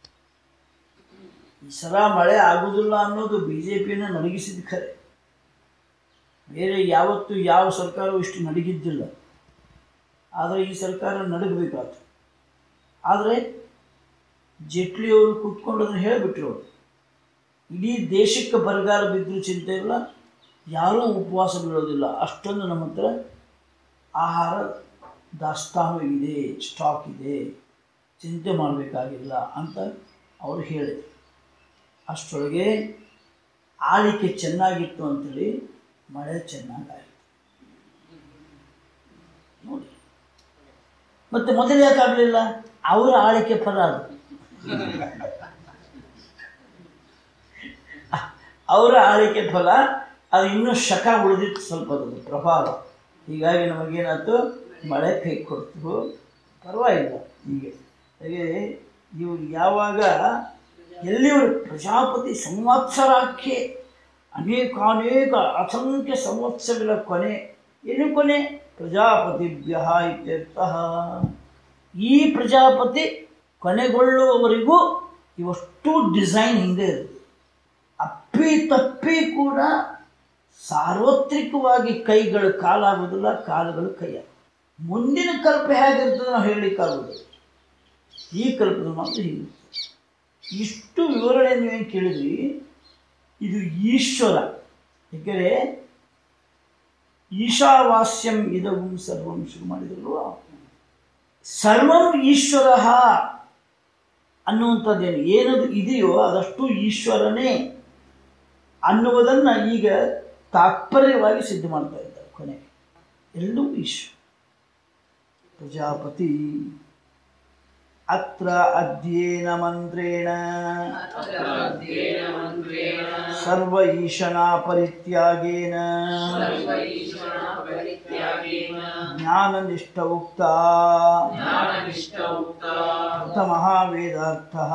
ಈ ಸಲ ಮಳೆ ಆಗುವುದಿಲ್ಲ ಅನ್ನೋದು ಬಿ ಜೆ ಪಿಯನ್ನು ನಡಗಿಸಿದ ಖರೆ ಬೇರೆ ಯಾವತ್ತೂ ಯಾವ ಸರ್ಕಾರವೂ ಇಷ್ಟು ನಡಗಿದ್ದಿಲ್ಲ ಆದರೆ ಈ ಸರ್ಕಾರ ನಡಗಬೇಕಾಯ್ತು ಆದರೆ ಜೇಟ್ಲಿಯವರು ಕೂತ್ಕೊಂಡು ಅದನ್ನು ಹೇಳಿಬಿಟ್ರು ಅವರು ಇಡೀ ದೇಶಕ್ಕೆ ಬರಗಾಲ ಬಿದ್ದರೂ ಚಿಂತೆ ಇಲ್ಲ ಯಾರೂ ಉಪವಾಸ ಬೀಳೋದಿಲ್ಲ ಅಷ್ಟೊಂದು ನಮ್ಮ ಹತ್ರ ಆಹಾರ ದಾಸ್ತಾನು ಇದೆ ಸ್ಟಾಕ್ ಇದೆ ಚಿಂತೆ ಮಾಡಬೇಕಾಗಿಲ್ಲ ಅಂತ ಅವರು ಹೇಳಿದರು ಅಷ್ಟರೊಳಗೆ ಆಳಿಕೆ ಚೆನ್ನಾಗಿತ್ತು ಅಂತೇಳಿ ಮಳೆ ಚೆನ್ನಾಗಾಯಿತು ನೋಡಿ ಮತ್ತೆ ಮೊದಲು ಯಾಕಾಗಲಿಲ್ಲ ಅವರ ಆಳಿಕೆ ಫಲ ಅದು ಅವರ ಆಳಿಕೆ ಫಲ ಅದು ಇನ್ನೂ ಶಕ ಉಳಿದಿತ್ತು ಸ್ವಲ್ಪ ಅದು ಪ್ರಭಾವ ಹೀಗಾಗಿ ನಮಗೇನಾಯ್ತು ಮಳೆ ಕೈ ಕೊಡ್ತು ಪರವಾಗಿಲ್ಲ ಹೀಗೆ ಹಾಗೆ ಇವರು ಯಾವಾಗ ಎಲ್ಲಿವರು ಪ್ರಜಾಪತಿ ಸಂವತ್ಸರಾಖ್ಯೆ ಅನೇಕ ಅನೇಕ ಅಸಂಖ್ಯ ಸಂವತ್ಸರಗಳ ಕೊನೆ ಏನು ಕೊನೆ ಪ್ರಜಾಪತಿಭ್ಯ ಇತ್ಯರ್ಥಃ ಈ ಪ್ರಜಾಪತಿ ಕೊನೆಗೊಳ್ಳುವವರೆಗೂ ಇವಷ್ಟು ಡಿಸೈನ್ ಹಿಂದೆ ಇರುತ್ತೆ ಅಪ್ಪಿ ತಪ್ಪಿ ಕೂಡ ಸಾರ್ವತ್ರಿಕವಾಗಿ ಕೈಗಳು ಕಾಲಾಗೋದಿಲ್ಲ ಕಾಲುಗಳು ಕೈಯ ಮುಂದಿನ ಕಲ್ಪ ಹೇಗಿರ್ತದೆ ನಾವು ಹೇಳಲಿಕ್ಕಾಗೋದು ಈ ಕಲ್ಪದ ಮಾತ್ರ ಹೀಗಿರ್ತದೆ ಇಷ್ಟು ವಿವರಣೆ ನೀವೇನು ಕೇಳಿದ್ರಿ ಇದು ಈಶ್ವರ ಏಕೆಂದರೆ ಈಶಾವಾಸ್ಯಂ ಇದವು ಸರ್ವಂ ಶುರು ಮಾಡಿದ್ರಲ್ವ ಸರ್ವಂ ಈಶ್ವರ ಅನ್ನುವಂಥದ್ದೇನು ಏನದು ಇದೆಯೋ ಅದಷ್ಟು ಈಶ್ವರನೇ ಅನ್ನುವುದನ್ನು ಈಗ ತಾತ್ಪರ್ಯವಾಗಿ ಸಿದ್ಧ ಮಾಡ್ತಾ ಇದ್ದಾರೆ ಕೊನೆಗೆ ಎಲ್ಲವೂ ಈಶ್ವರ ಪ್ರಜಾಪತಿ ಅತ್ರ ಅಧ್ಯಯನ ಮಂತ್ರೇಣ ಸರ್ವ ಈಶನಾ ಪರಿತ್ಯಾಗೇನ ಜ್ಞಾನನಿಷ್ಠ ಉಕ್ತ ಪ್ರಥಮಃ ವೇದಾರ್ಥಃ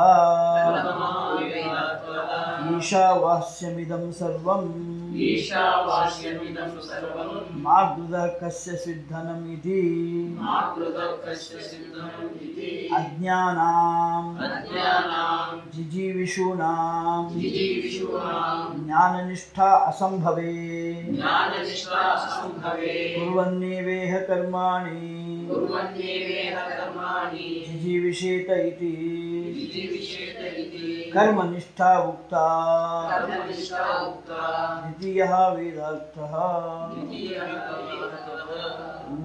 ಈಶಾವಾಸ್ಯಮಿದಂ ಸರ್ವಂ ಈಶಾವಾಸ್ಯಮಿದಂ ಸರ್ವಂ ಮಾಗೃದ ಕಸ್ಯ ಸಿದ್ಧನಂ ಇತಿ ಮಾಕೃತಕಸ್ಯ ಸಿದ್ಧಂ ಇತಿ ಅಜ್ಞಾನಾಂ ಅಜ್ಞಾನಾಂ ಜಿಜೀವಿಷೂಣಾಂ ಜಿಜೀವಿಷೂಣಾಂ ಜ್ಞಾನನಿಷ್ಠಾ ಅಸಂಭವೇ ಜ್ಞಾನನಿಷ್ಠಾ ಸಂಭವೇ ಕುರ್ವನ್ನೇವೇಹ ಕರ್ಮಾಣಿ ಕುರ್ವನ್ನೇವೇಹ ಕರ್ಮಾಣಿ ಜಿಜೀವಿಷೇತ ಇತಿ ಜಿಜೀವಿಷೇತ ಇತಿ ಕರ್ಮನಿಷ್ಠಾ ಉಕ್ತಾ ಕರ್ಮನಿಷ್ಠಾ ಉಕ್ತಾ ದ್ವಿತೀಯ ವೇದಾರ್ಥಃ ದ್ವಿತೀಯಃ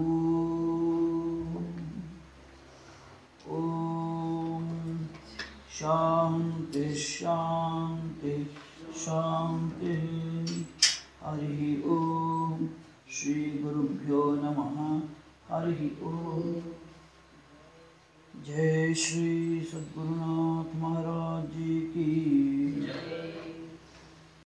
ಓಂ ಓಂ ಶಾಂತಿ ಶಾಂತಿ ಶಾಂತಿ ಹರಿ ಓಂ ಶ್ರೀ ಗುರುಭ್ಯೋ ನಮಃ ಹರಿ ಓಂ ಜಯ ಶ್ರೀ ಸದ್ಗುರು